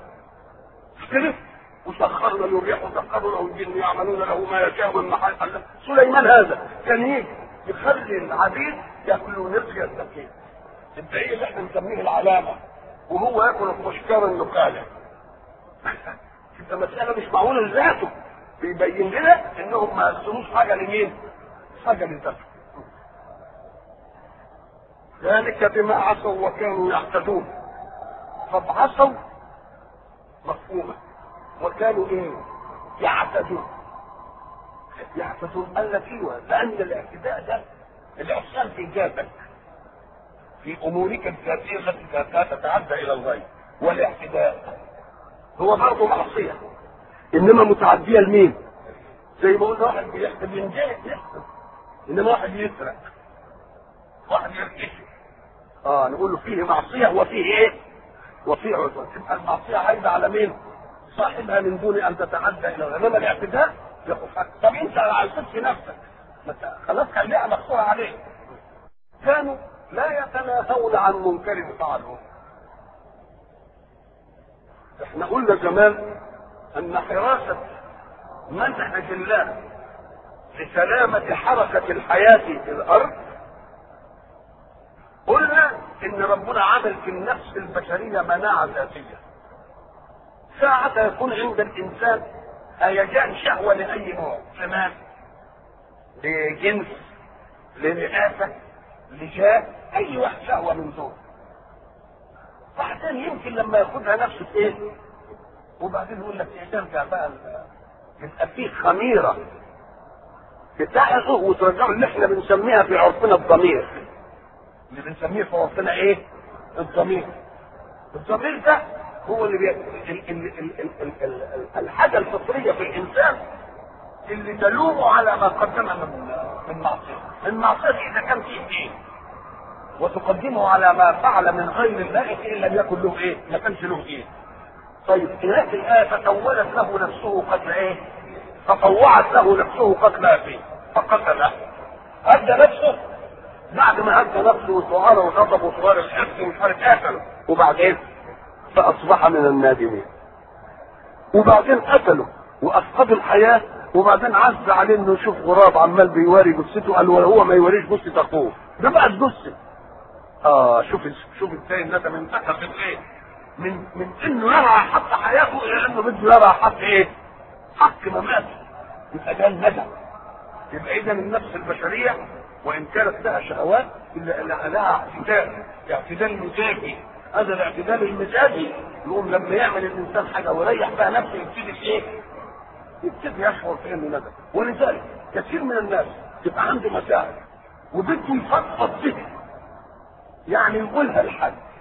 كده وسخرنا له الريح وسخرنا له الجن يعملون له ما يشاء من محل الله سليمان هذا كان يجي يخلي العبيد ياكلوا نسج الزكيه الدقيق اللي احنا نسميه العلامه وهو ياكل خشكار النقاله انت مساله مش معقوله لذاته بيبين لنا انهم ما قسموش حاجه لمين؟ حاجه لذاته ذلك بما عصوا وكانوا يعتدون طب عصوا مفهومه وكانوا ايه؟ يعتدون يعتدون قال لك ايوه لان الاعتداء ده العصيان في ذاتك في امورك الذاتيه التي لا تتعدى الى الغير والاعتداء هو برضه معصيه انما متعديه لمين؟ زي ما قلنا واحد بيحسب ينجح يحسب انما واحد يسرق واحد يرتكب اه نقول له فيه معصيه وفيه ايه؟ وفيه عذر تبقى المعصيه عايده على مين؟ صاحبها من دون ان تتعدى الى انما الاعتداء ياخذ حق طب انت عايزين في نفسك خلاص خليها مقصوره عليك كانوا لا يتناهون عن منكر فعلوه احنا قلنا زمان ان حراسه منهج الله لسلامة حركة الحياة في الأرض قلنا إن ربنا عمل في النفس البشرية مناعة ذاتية ساعة يكون عند الإنسان هيجان شهوة لأي نوع زمان لجنس لرئاسة لجاه أي واحد شهوة من دول بعدين يمكن لما ياخدها نفسه ايه وبعدين يقول لك ايه ترجع بقى يبقى فيه خميره تتعظه وترجعه اللي احنا بنسميها في عرفنا الضمير اللي بنسميه في عرفنا ايه؟ الضمير الضمير ده هو اللي بي... ال... ال... ال... ال... ال... ال... الحاجه الفطريه في الانسان اللي تلومه على ما قدم من من معصيه المعصيه اذا كان فيه ايه وتقدمه على ما فعل من غير الله ان لم يكن له ايه ما كانش له ايه طيب هناك الآية تطولت له نفسه قتل ايه؟ تطوعت له نفسه قتل أخيه فقتله هدى نفسه بعد ما هدى نفسه وسعار وغضب وصغار الحرص ومش عارف قتله وبعدين فأصبح من النادمين وبعدين قتله وأفقدوا الحياة وبعدين عز عليه انه يشوف غراب عمال بيواري جثته قال وهو ما يوريش جثة اخوه ده بقى جثة اه شوف شوف ازاي الناس من تحت ايه من من انه يرى حق حياته الى انه بده يرى حق ايه؟ حق مماته يبقى ده الندم يبقى اذا النفس البشريه وان كانت لها شهوات الا لها اعتدال اعتدال مزاجي هذا الاعتدال المزاجي يقوم لما يعمل الانسان حاجه ويريح بقى نفسه يبتدي في ايه؟ يبتدي يشعر في انه ندم ولذلك كثير من الناس يبقى عنده مشاعر وبده يفضفض بها يعني يقولها لحد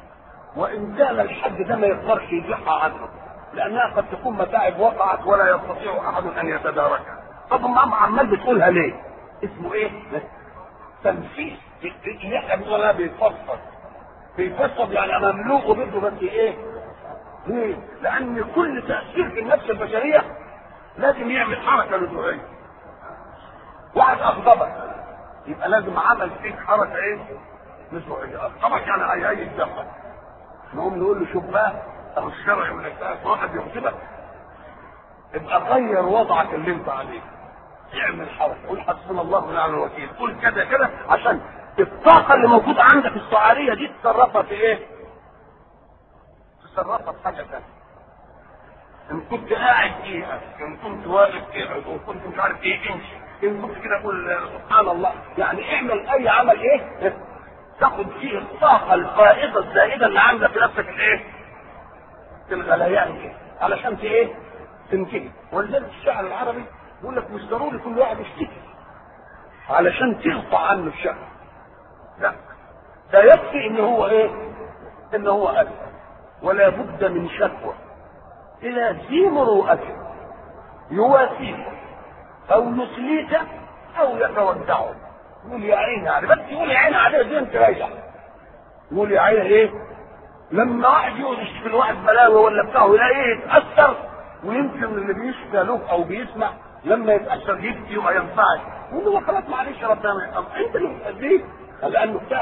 وان كان الحد ده ما يقدرش يزيحها عنه لانها قد تكون متاعب وقعت ولا يستطيع احد ان يتداركها طب ما عمال بتقولها ليه اسمه ايه تنفيذ اللي احنا بنقولها بيفصل بيفصل يعني مملوء بده بس ايه ليه لان كل تاثير في النفس البشريه لازم يعمل حركه نزوعيه واحد اغضبك يبقى لازم عمل فيك حركه ايه نزوعيه اغضبك يعني هي هي الدفع نقوم نقول له شوف بقى اهو الشرع يقول لك واحد يغضبك ابقى غير وضعك اللي انت عليه اعمل حركه قول حسبنا الله ونعم الوكيل قول كذا كذا عشان الطاقه اللي موجوده عندك السعاريه دي تصرفها في ايه؟ تصرفها في حاجه ثانيه ان كنت قاعد دقيقه ان كنت واقف اقعد ان كنت مش عارف ايه امشي ان كنت كده قول سبحان الله يعني اعمل اي عمل ايه تاخد فيه الطاقه الفائضه الزائده اللي عامله في نفسك الايه الغليان دي علشان في ايه تنتهي ولذلك الشعر العربي يقول لك مش ضروري كل واحد يشتكي علشان تقطع عنه الشر لا ده يكفي ان هو ايه ان هو أذى ولا بد من شكوى الى ذي مروءته يواسيك او يسليك او يتودعه يقول يا عيني يعني بس يقول يا عيني عليه دي انت رايح يقول يا عيني ايه لما واحد يقعد يشتكي الواحد بلاوي ولا بتاعه يلاقيه يتاثر ويمكن اللي بيشفى له او بيسمع لما يتاثر يبكي وما ينفعش يقول له خلاص معلش يا ربنا انت اللي بتأذيه لانه بتاعك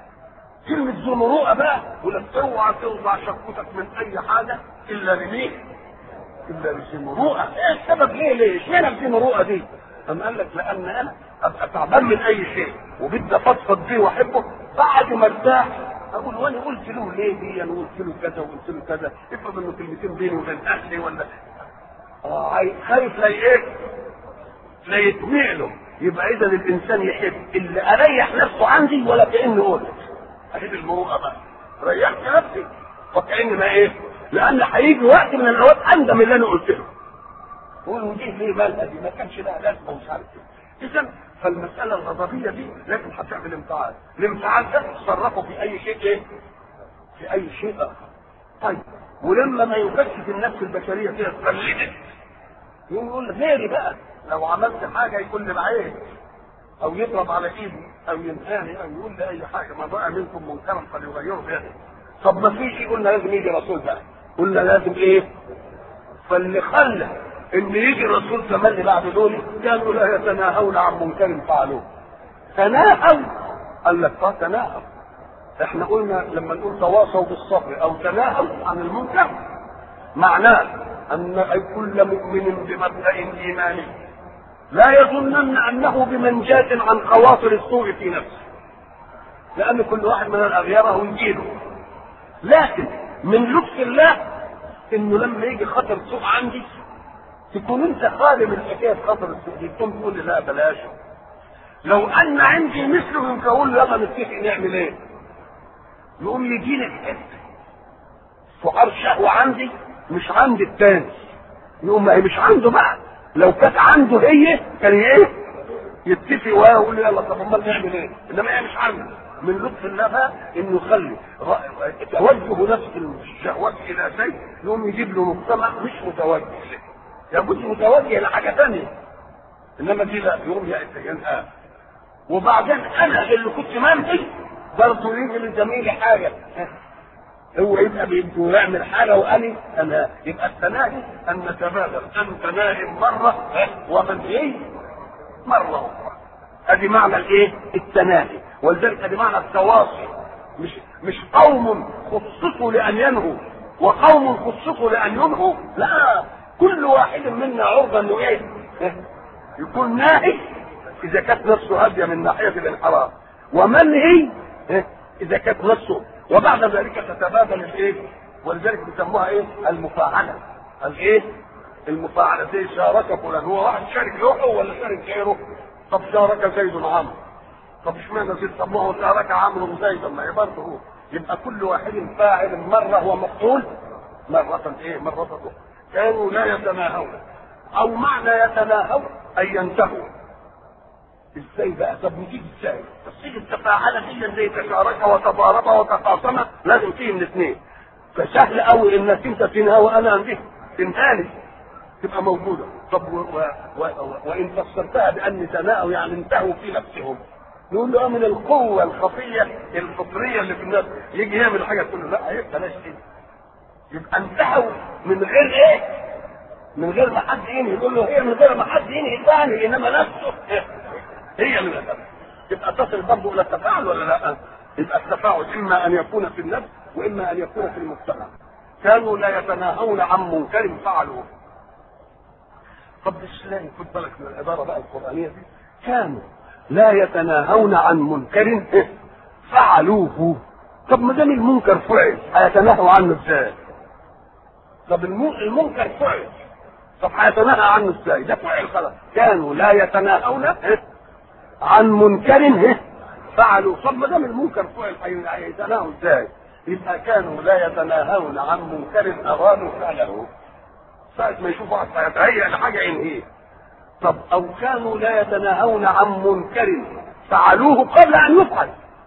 كلمة ذو مروءة بقى يقول لك اوعى توضع شكوتك من أي حاجة إلا لمين؟ إلا لذي مروءة، إيه السبب ليه ليه؟ اشمعنى ذي مروءة دي؟ أم قال لك لأن أنا أبقى تعبان من أي شيء وبدي أفضفض بيه وأحبه بعد ما ارتاح أقول وأنا قلت له ليه دي؟ أنا قلت له كذا وقلت له كذا، افرض إنه كلمتين بيني وبين أهلي ولا آه خايف لا إيه؟ لا يتمع له يبقى إذا الإنسان يحب اللي أريح نفسه عندي ولا كأني قلت اهيد المروءه بقى ريحت نفسي وكأني ما ايه لان هيجي وقت من الاوقات اندم اللي انا قلت له قول ودي ليه مالها دي ما كانش لها لازمه ومش عارف ايه اذا فالمساله الغضبيه دي لازم هتعمل انفعال الانفعال ده تصرفه في اي شيء ايه في اي شيء اخر طيب ولما ما يكشف النفس البشريه كده اتقلدت يقوم يقول غيري بقى لو عملت حاجه يكون لي بعيد او يضرب على ايدي او ينهاني او يقول لي اي حاجه ما بقى منكم منكرا فليغيره بيده طب ما فيش قلنا لازم يجي رسول بقى قلنا لازم ايه فاللي خلى ان يجي رسول زمان بعد دول كانوا لا يتناهون عن منكر فعلوه تناهوا قال لك اه تناهوا احنا قلنا لما نقول تواصوا بالصبر او تناهوا عن المنكر معناه ان كل مؤمن بمبدا ايماني لا يظنن انه بمنجاة عن خواطر السوء في نفسه لان كل واحد من الاغيار يجيله لكن من لطف الله انه لما يجي خطر سوء عندي تكون انت خالي من حكايه خطر السوء دي تقوم تقول لي لا بلاش لو ان عندي مثله يمكن اقول له يلا نتفق نعمل ايه يقوم يجيني الحته سعار شهوه عندي مش عند التاني يقوم ما هي مش عنده بقى لو كانت عنده هي كان ايه يتفق ويقول يلا طب امال نعمل ايه انما هي مش عنده من لطف الله بقى انه يخلي توجه نفس الشهوات الى شيء يقوم يجيب له مجتمع مش متوجه له يكون متوجه لحاجه ثانيه انما دي لا يقوم ينهى وبعدين انا اللي كنت منهي برضه يجي لزميلي حاجه هو يبقى بيده يعمل حاجه واني انا يبقى التناهي ان نتبادل انت ناهم مره ومن ايه مره اخرى ادي معنى الايه التناهي ولذلك ادي معنى التواصي مش مش قوم خصصوا لان ينهوا وقوم خصصوا لان ينهوا لا كل واحد منا عرضه انه ايه يكون ناهي اذا كانت نفسه هاديه من ناحيه الانحراف ومنهي اذا كانت نفسه وبعد ذلك تتبادل الايه ولذلك بيسموها ايه المفاعله الايه المفاعله زي شارك فلان هو واحد شارك روحه ولا شارك غيره طب شارك زيد عمرو طب اشمعنى زيد طب ما هو شارك عمرو زيدا ما هي برضه هو يبقى كل واحد فاعل مره ومقتول مرة ايه مرة أخرى كانوا لا يتناهون او معنى يتناهوا ان ينتهوا ازاي بقى طب نتيجه ازاي تصيغ التفاعل دي زي تشارك وتضارب وتخاصم لازم تيجي من الاثنين فسهل قوي انك انت تنهى وانا عندي تنهاني تبقى موجوده طب و و و و وان فسرتها بان تناءوا يعني انتهوا في نفسهم نقول له من القوه الخفيه الفطريه اللي في الناس يجي يعمل حاجه تقول له لا هيك بلاش كده يبقى انتهوا من غير ايه؟ من غير ما حد ينهي يقول له هي من غير ما حد ينهي ثاني انما نفسه هي من الأدب يبقى تصل برضه الى التفاعل ولا لا؟ يبقى التفاعل اما ان يكون في النفس واما ان يكون في المجتمع كانوا لا يتناهون عن منكر فعلوه طب ازاي خد بالك من العباره بقى القرانيه دي كانوا لا يتناهون عن منكر فعلوه طب ما دام المنكر فعل هيتناهوا عنه ازاي؟ طب المنكر فعل طب هيتناهى عنه ازاي؟ ده فعل خلاص كانوا لا يتناهون عن منكر فعلوا طب ما دام المنكر فعل هيتناهوا ازاي؟ يبقى كانوا لا يتناهون عن منكر ارادوا فعله ساعة ما يشوفوا واحد هيتهيأ لحاجة ينهيه طب أو كانوا لا يتناهون عن منكر فعلوه قبل أن يفعل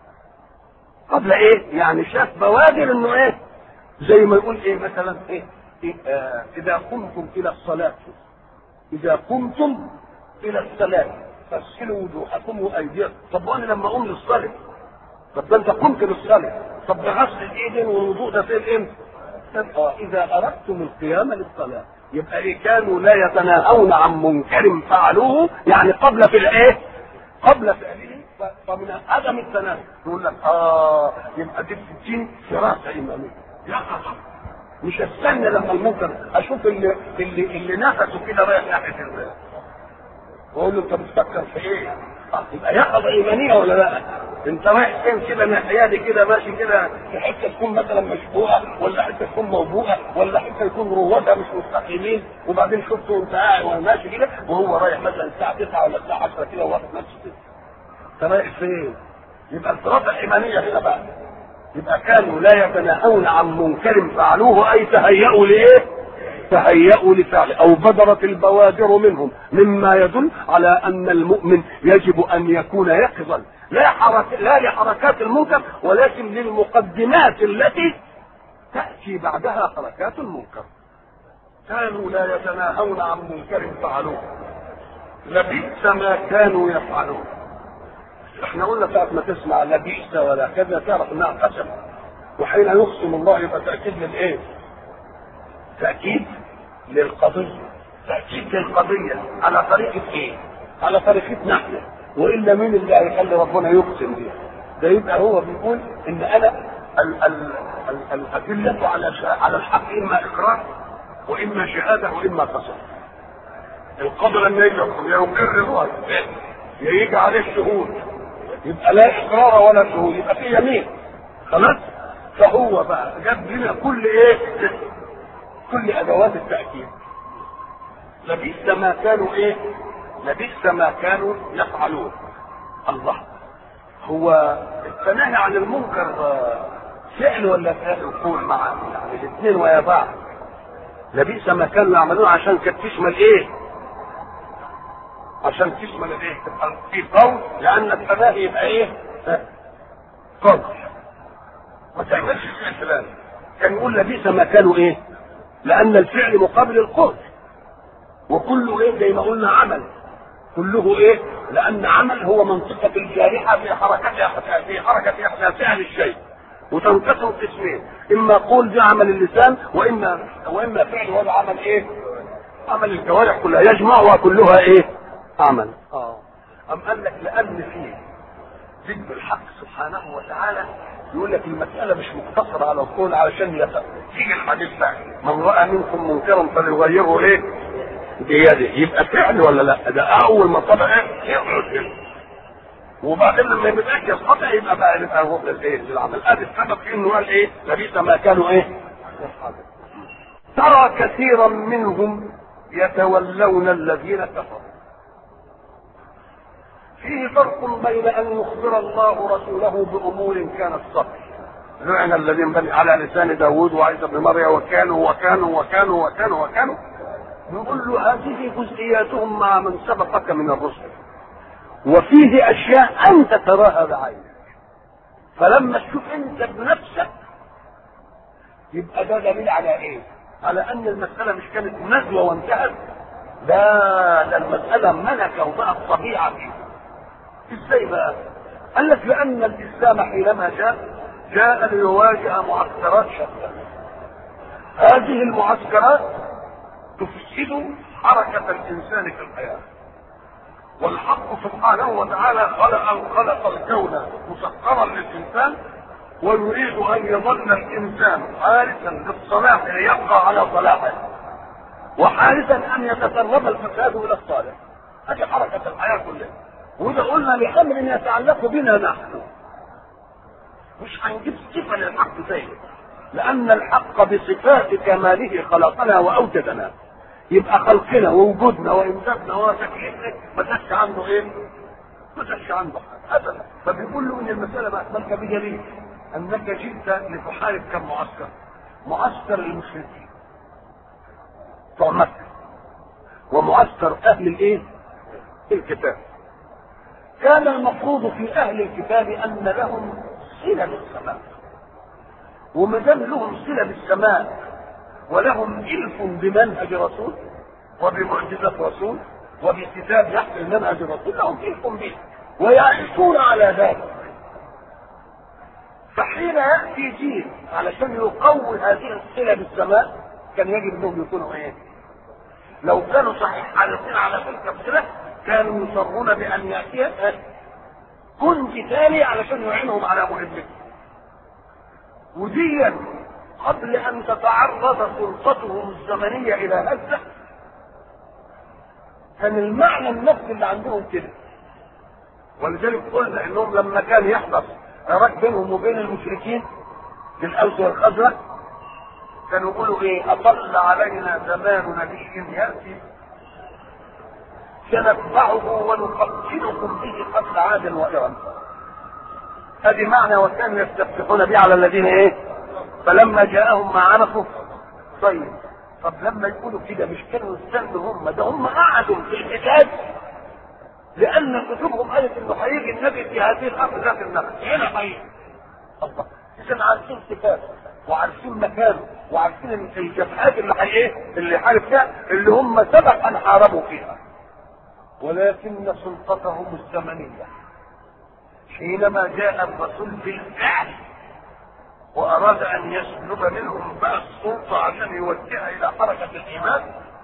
قبل إيه؟ يعني شاف بوادر إنه إيه؟ زي ما يقول إيه مثلا إيه؟ إيه آه إذا قمتم إلى الصلاة إذا قمتم إلى الصلاة فاغسلوا وجوهكم وأيديكم طب وأنا لما أقوم للصلاة طب ده أنت قمت للصلاة طب بغسل الإيدين والوضوء ده فين إمتى؟ آه إذا أردتم القيام للصلاة يبقى إيه كانوا لا يتناهون عن منكر فعلوه يعني قبل في الإيه؟ قبل فعله فمن عدم التناهي يقول لك آه يبقى دي في الدين فراسة إمامية يقظة مش استنى لما المنكر اشوف اللي اللي اللي نفسه كده رايح ناحيه الله واقول له انت بتفكر في ايه؟ اه يبقى يقظه ايمانيه ولا لا؟ انت رايح فين كده الناحيه دي كده ماشي كده في حته تكون مثلا مشبوهه ولا حته تكون موبوءه ولا حته يكون روادها مش مستقيمين وبعدين شفته وانت قاعد وماشي كده وهو رايح مثلا الساعه 9 ولا الساعه 10 كده وواقف نفسه كده انت رايح فين؟ يبقى الفراسه الايمانيه هنا بقى يبقى كانوا لا يتناهون عن منكر فعلوه اي تهيأوا لايه؟ تهيأوا لفعله او بدرت البوادر منهم مما يدل على ان المؤمن يجب ان يكون يقظا لا حرك لا لحركات المنكر ولكن للمقدمات التي تأتي بعدها حركات المنكر كانوا لا يتناهون عن منكر فعلوه لبئس ما كانوا يفعلون احنا قلنا ساعة ما تسمع لا بئس ولا كذا تعرف انها قسم وحين يقسم الله يبقى تأكيد للايه؟ تأكيد للقضية تأكيد للقضية على طريقة ايه؟ على طريقتنا احنا والا مين اللي هيخلي ربنا يقسم بيها؟ ده يبقى هو بيقول ان انا ال ال ال الأدلة على على الحق اما اقرار واما شهادة واما قسم. القدر لما يجي يحكم يا يقر الراي يا يجي عليه الشهود يبقى لا اقرار ولا شهود يبقى في يمين خلاص فهو بقى جاب لنا كل ايه كل ادوات التاكيد لبئس ما كانوا ايه لبئس ما كانوا يفعلون الله هو التناهي عن المنكر فعل ولا فعل قول مع يعني الاثنين ويا بعض لبئس ما كانوا يعملون عشان كانت تشمل ايه عشان تشمل الايه؟ تبقى في قول لان التناهي يبقى ايه؟ قول ما تعملش فعل فلان كان يقول لبئس ما كانوا ايه؟ لان الفعل مقابل القول وكله ايه زي ما قلنا عمل كله ايه؟ لان عمل هو منطقة الجارحة في حركتها في حركة احداثها للشيء وتنقسم قسمين اما قول دي عمل اللسان واما واما فعل ولا عمل ايه؟ عمل الجوارح كلها يجمعها كلها ايه؟ عمل اه أم قال لك لأن فيه ذكر الحق سبحانه وتعالى يقول لك المسألة مش مقتصرة على القول علشان يفهم تيجي الحديث بقى من رأى منكم منكرا فليغيره ايه؟ بيده يبقى فعل ولا لا؟ ده أول ما طبع ايه؟ يقعد وبعدين لما يبقى يستطيع يبقى بقى يبقى هو الايه؟ للعمل ادي السبب في انه قال ايه؟ لبئس ما كانوا ايه؟ ترى كثيرا منهم يتولون الذين كفروا فيه فرق بين ان يخبر الله رسوله بامور كانت صح لعن الذين بني على لسان داوود وعيسى بن مريم وكانوا وكانوا وكانوا وكانوا وكانوا يقول له هذه جزئياتهم مع من سبقك من الرسل وفيه اشياء انت تراها بعينك فلما تشوف انت بنفسك يبقى ده دليل على ايه على ان المساله مش كانت نزوه وانتهت لا ده المساله ملكه وبقت طبيعه فيه ازاي بقى قال لك لان الاسلام حينما جاء جاء ليواجه معسكرات شتى هذه المعسكرات تفسد حركة الإنسان في الحياة والحق سبحانه وتعالى خلق خلق الكون مسخرا للإنسان ويريد أن يظل الإنسان حارسا للصلاح ليبقى على صلاحه وحارسا أن يتسرب الفساد إلى الصالح هذه حركة الحياة كلها وإذا قلنا لأمر يتعلق بنا نحن مش هنجيب صفة للحق زي لأن الحق بصفات كماله خلقنا وأوجدنا يبقى خلقنا ووجودنا وإمدادنا وتكليفنا ما تحش عنده إيه؟ ما تحش عنده حاجة أبدا فبيقول له إن المسألة ما أكملك بدليل أنك جئت لتحارب كم معسكر معسكر المشركين بتوع مكة ومعسكر أهل الإيه؟ الكتاب كان المفروض في أهل الكتاب أن لهم صلة بالسماء وما دام لهم صلة بالسماء ولهم إلف بمنهج رسول وبمعجزة رسول وبكتاب يحمل منهج الرسول لهم إلف به ويعيشون على ذلك فحين يأتي جيل علشان يقوي هذه الصلة بالسماء كان يجب انهم يكونوا ايه؟ لو كانوا صحيح حريصين على تلك الصلة كانوا يصرون بأن يأتي جندي ثاني علشان يعينهم على مهمتهم وديا قبل ان تتعرض سلطتهم الزمنيه الى هزه كان المعنى النفسي اللي عندهم كده ولذلك قلنا انهم لما كان يحدث عراك بينهم وبين المشركين في الاوس والخزرج كانوا يقولوا ايه اطل علينا زمان نبي ياتي سنتبعه ونقتلكم به قتل عاد وارم هذه معنى وكانوا يستفتحون به على الذين ايه فلما جاءهم ما عرفوا طيب طب لما يقولوا كده مش كانوا يستنوا هم ده هم قعدوا في الحجاز لان كتبهم قالت انه هيجي النبي في هذه الارض ذات النخل هنا طيب الله اذا عارفين كتاب وعارفين مكانه وعارفين الجبهات اللي حي ايه اللي حارب فيها اللي هم سبق ان حاربوا فيها ولكن سلطتهم الزمنيه حينما جاء الرسول بالفعل واراد ان يسلب منهم بقى السلطه عشان يوديها الى حركه الايمان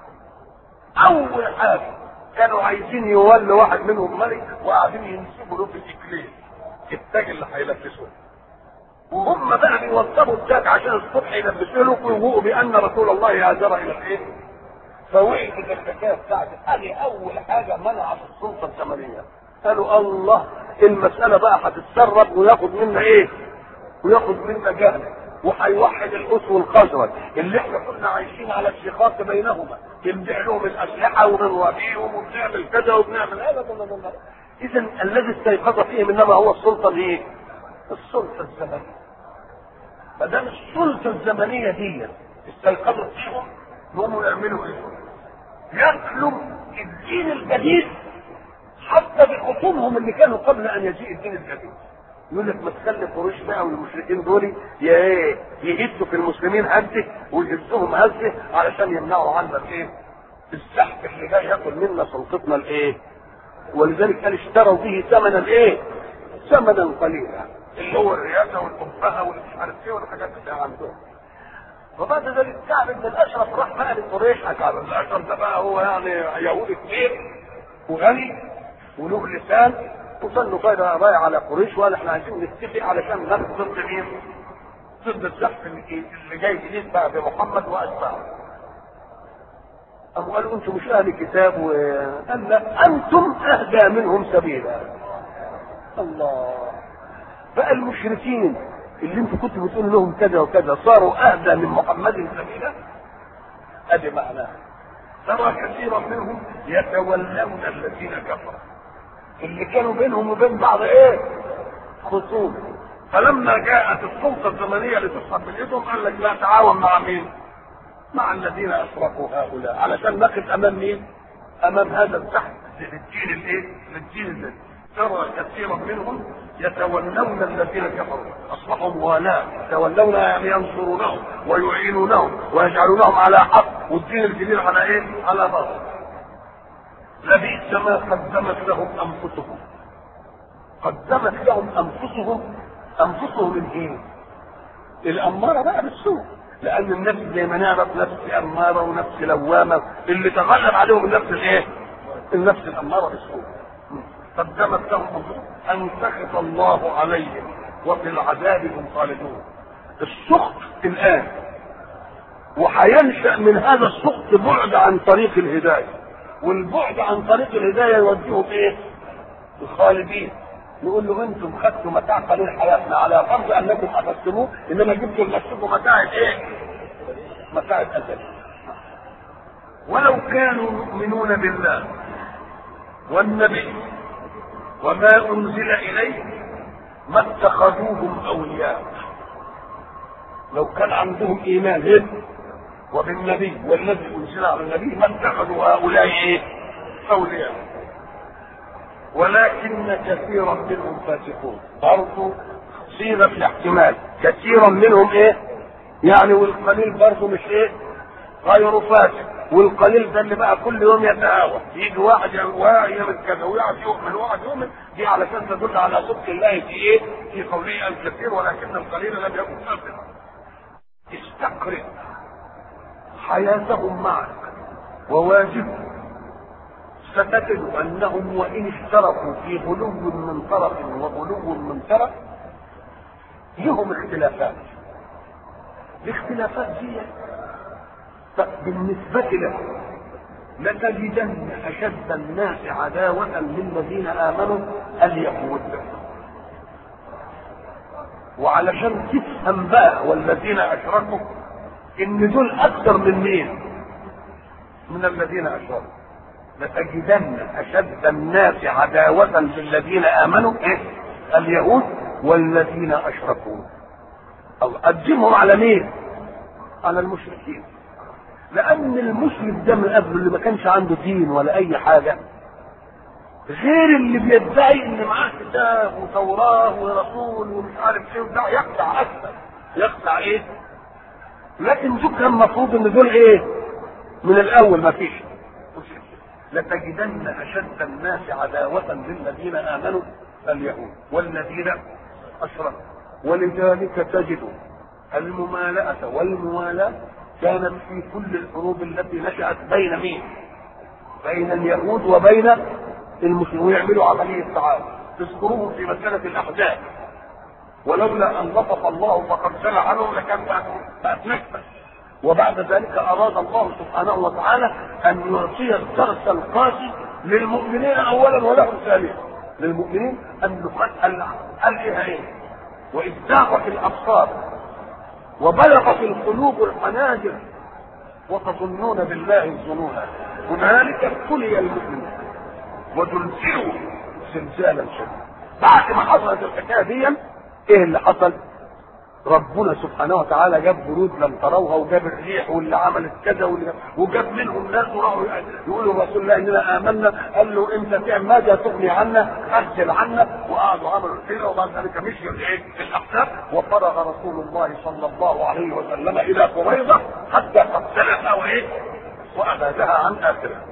اول حاجه كانوا عايزين يولوا واحد منهم ملك وقاعدين ينسبوا له في الاكليل التاج اللي هيلبسوه وهم بقى بيوصلوا التاج عشان الصبح يلبسوه له ويوقوا بان رسول الله هاجر الى الايه؟ فوقفت الزكاه بتاعت هذه اول حاجه منعت السلطه الزمنيه قالوا الله المساله بقى هتتسرب وياخد منا ايه؟ وياخد منا جهل وهيوحد الاس والخزرج اللي احنا كنا عايشين على الشقاق بينهما بنبيع لهم الاسلحه وبنوابيهم وبنعمل كذا وبنعمل هذا اذا الذي استيقظ فيهم انما هو السلطه الايه؟ السلطه الزمنيه ما دام السلطه الزمنيه دي استيقظت فيهم يقوموا يعملوا ايه؟ ياكلوا الدين الجديد حتى بخصومهم اللي كانوا قبل ان يجيء الدين الجديد يقول لك ما تخلي قريش بقى والمشركين دول يهزوا في المسلمين هزه ويهزوهم هزه علشان يمنعوا عنا الايه؟ السحب اللي جاي ياكل منا سلطتنا الايه؟ ولذلك قال اشتروا به ثمنا ايه؟ ثمنا قليلا اللي هو الرياسه والقبهه والمش عارف ايه والحاجات اللي عندهم. وبعد ذلك كعب بن الاشرف راح بقى لقريش كعب بن الاشرف ده بقى هو يعني يهودي كبير وغني وله لسان وصلوا كده رايح على قريش وقال احنا عايزين نتفق علشان ناخد ضد مين؟ ضد الزحف اللي جاي جديد بقى بمحمد واتباعه. أم قالوا انتم مش اهل كتاب و... قال لا انتم اهدى منهم سبيلا. الله بقى المشركين اللي انتم كنتوا بتقولوا لهم كذا وكذا صاروا اهدى من محمد سبيلا. ادي معناه. ترى كثيرا منهم يتولون الذين كفروا. اللي كانوا بينهم وبين بعض ايه خصوم فلما جاءت السلطه الزمنيه لتسحب من ايدهم قال لك لا تعاون مع مين مع الذين اشركوا هؤلاء علشان نقف امام مين امام هذا السحب للدين الايه؟ للدين الذي ترى كثيرا منهم يتولون الذين كفروا اصبحوا موالاه يتولون يعني ينصرونهم ويعينونهم ويجعلونهم على حق والدين الجديد على ايه؟ على باطل لبئس ما قدمت لهم انفسهم قدمت لهم انفسهم انفسهم من ايه؟ الاماره بقى بالسوء لان النفس زي ما نعرف نفس اماره ونفس لوامه اللي تغلب عليهم النفس الايه؟ النفس الاماره بالسوء قدمت لهم انفسهم ان سخط الله عليهم وفي العذاب هم خالدون السخط الان وهينشا من هذا السخط بعد عن طريق الهدايه والبعد عن طريق الهدايه يوجهه ايه؟ الخالدين يقول له انتم خدتوا متاع قليل حياتنا على فرض انكم اخذتموه انما جبتوا لنفسكم متاع ايه؟ متاع الازل ولو كانوا يؤمنون بالله والنبي وما انزل اليه ما اتخذوهم اولياء لو كان عندهم ايمان هد وبالنبي والذي انزل على النبي ما اتخذوا هؤلاء ايه؟ اولياء ولكن كثيرا منهم فاسقون برضه صيغه الاحتمال كثيرا منهم ايه؟ يعني والقليل برضه مش ايه؟ غير فاسق والقليل ده اللي بقى كل يوم يتهاوى يجي واحد يعمل كذا ويقعد يؤمن ويقعد يؤمن دي علشان تدل على صدق الله في ايه؟ في قوله الكثير ولكن القليل لم يكن فاسقا استقرئ حياتهم معك وواجبهم ستجد انهم وان اشتركوا في غلو من طرف وغلو من طرف لهم اختلافات الاختلافات دي بالنسبة له لتجدن أشد الناس عداوة للذين آمنوا اليهود وعلشان تفهم بقى والذين أشركوا إن دول أكثر من مين؟ من الذين أشركوا لتجدن أشد الناس عداوة للذين آمنوا إيه؟ اليهود والذين أشركوا أو قدمهم على مين؟ على المشركين لان المشرك ده من قبله اللي ما كانش عنده دين ولا اي حاجه غير اللي بيدعي ان معاه كتاب وتوراه ورسول ومش عارف ايه وبتاع يخدع اكثر يخدع ايه؟ لكن دول كان المفروض ان دول ايه؟ من الاول ما فيش لتجدن اشد الناس عداوة للذين امنوا اليهود والذين اشركوا ولذلك تجد الممالأة والموالاة كانت في كل الحروب التي نشأت بين مين؟ بين اليهود وبين المسلمين ويعملوا عملية تعاون تذكروه في مسألة الأحزاب ولولا أن لطف الله فقد سمع عنهم لكان بقت نكبة وبعد ذلك أراد الله سبحانه وتعالى أن يعطي الدرس القاسي للمؤمنين أولا ولهم ثانيا للمؤمنين أن قال إيه إيه وإذ زاغت الأبصار وبلغت القلوب الحناجر وتظنون بالله الظنون هنالك ابتلي المؤمنون وزلزلوا زلزالا شديدا بعد ما حصلت الحكايه دي ايه اللي حصل؟ ربنا سبحانه وتعالى جاب برود لم تروها وجاب الريح واللي عملت كذا واللي وجاب منهم ناس وراحوا يقولوا رسول الله اننا امنا قال له انت تعمل ماذا تغني عنا اجل عنا وقعدوا عملوا كده وبعد ذلك مشي الايه الاحزاب وفرغ رسول الله صلى الله عليه وسلم الى قريظه حتى قتلها وايه وابادها عن اخرها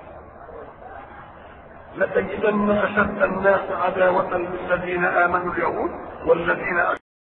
لتجدن اشد الناس عداوه للذين امنوا اليهود والذين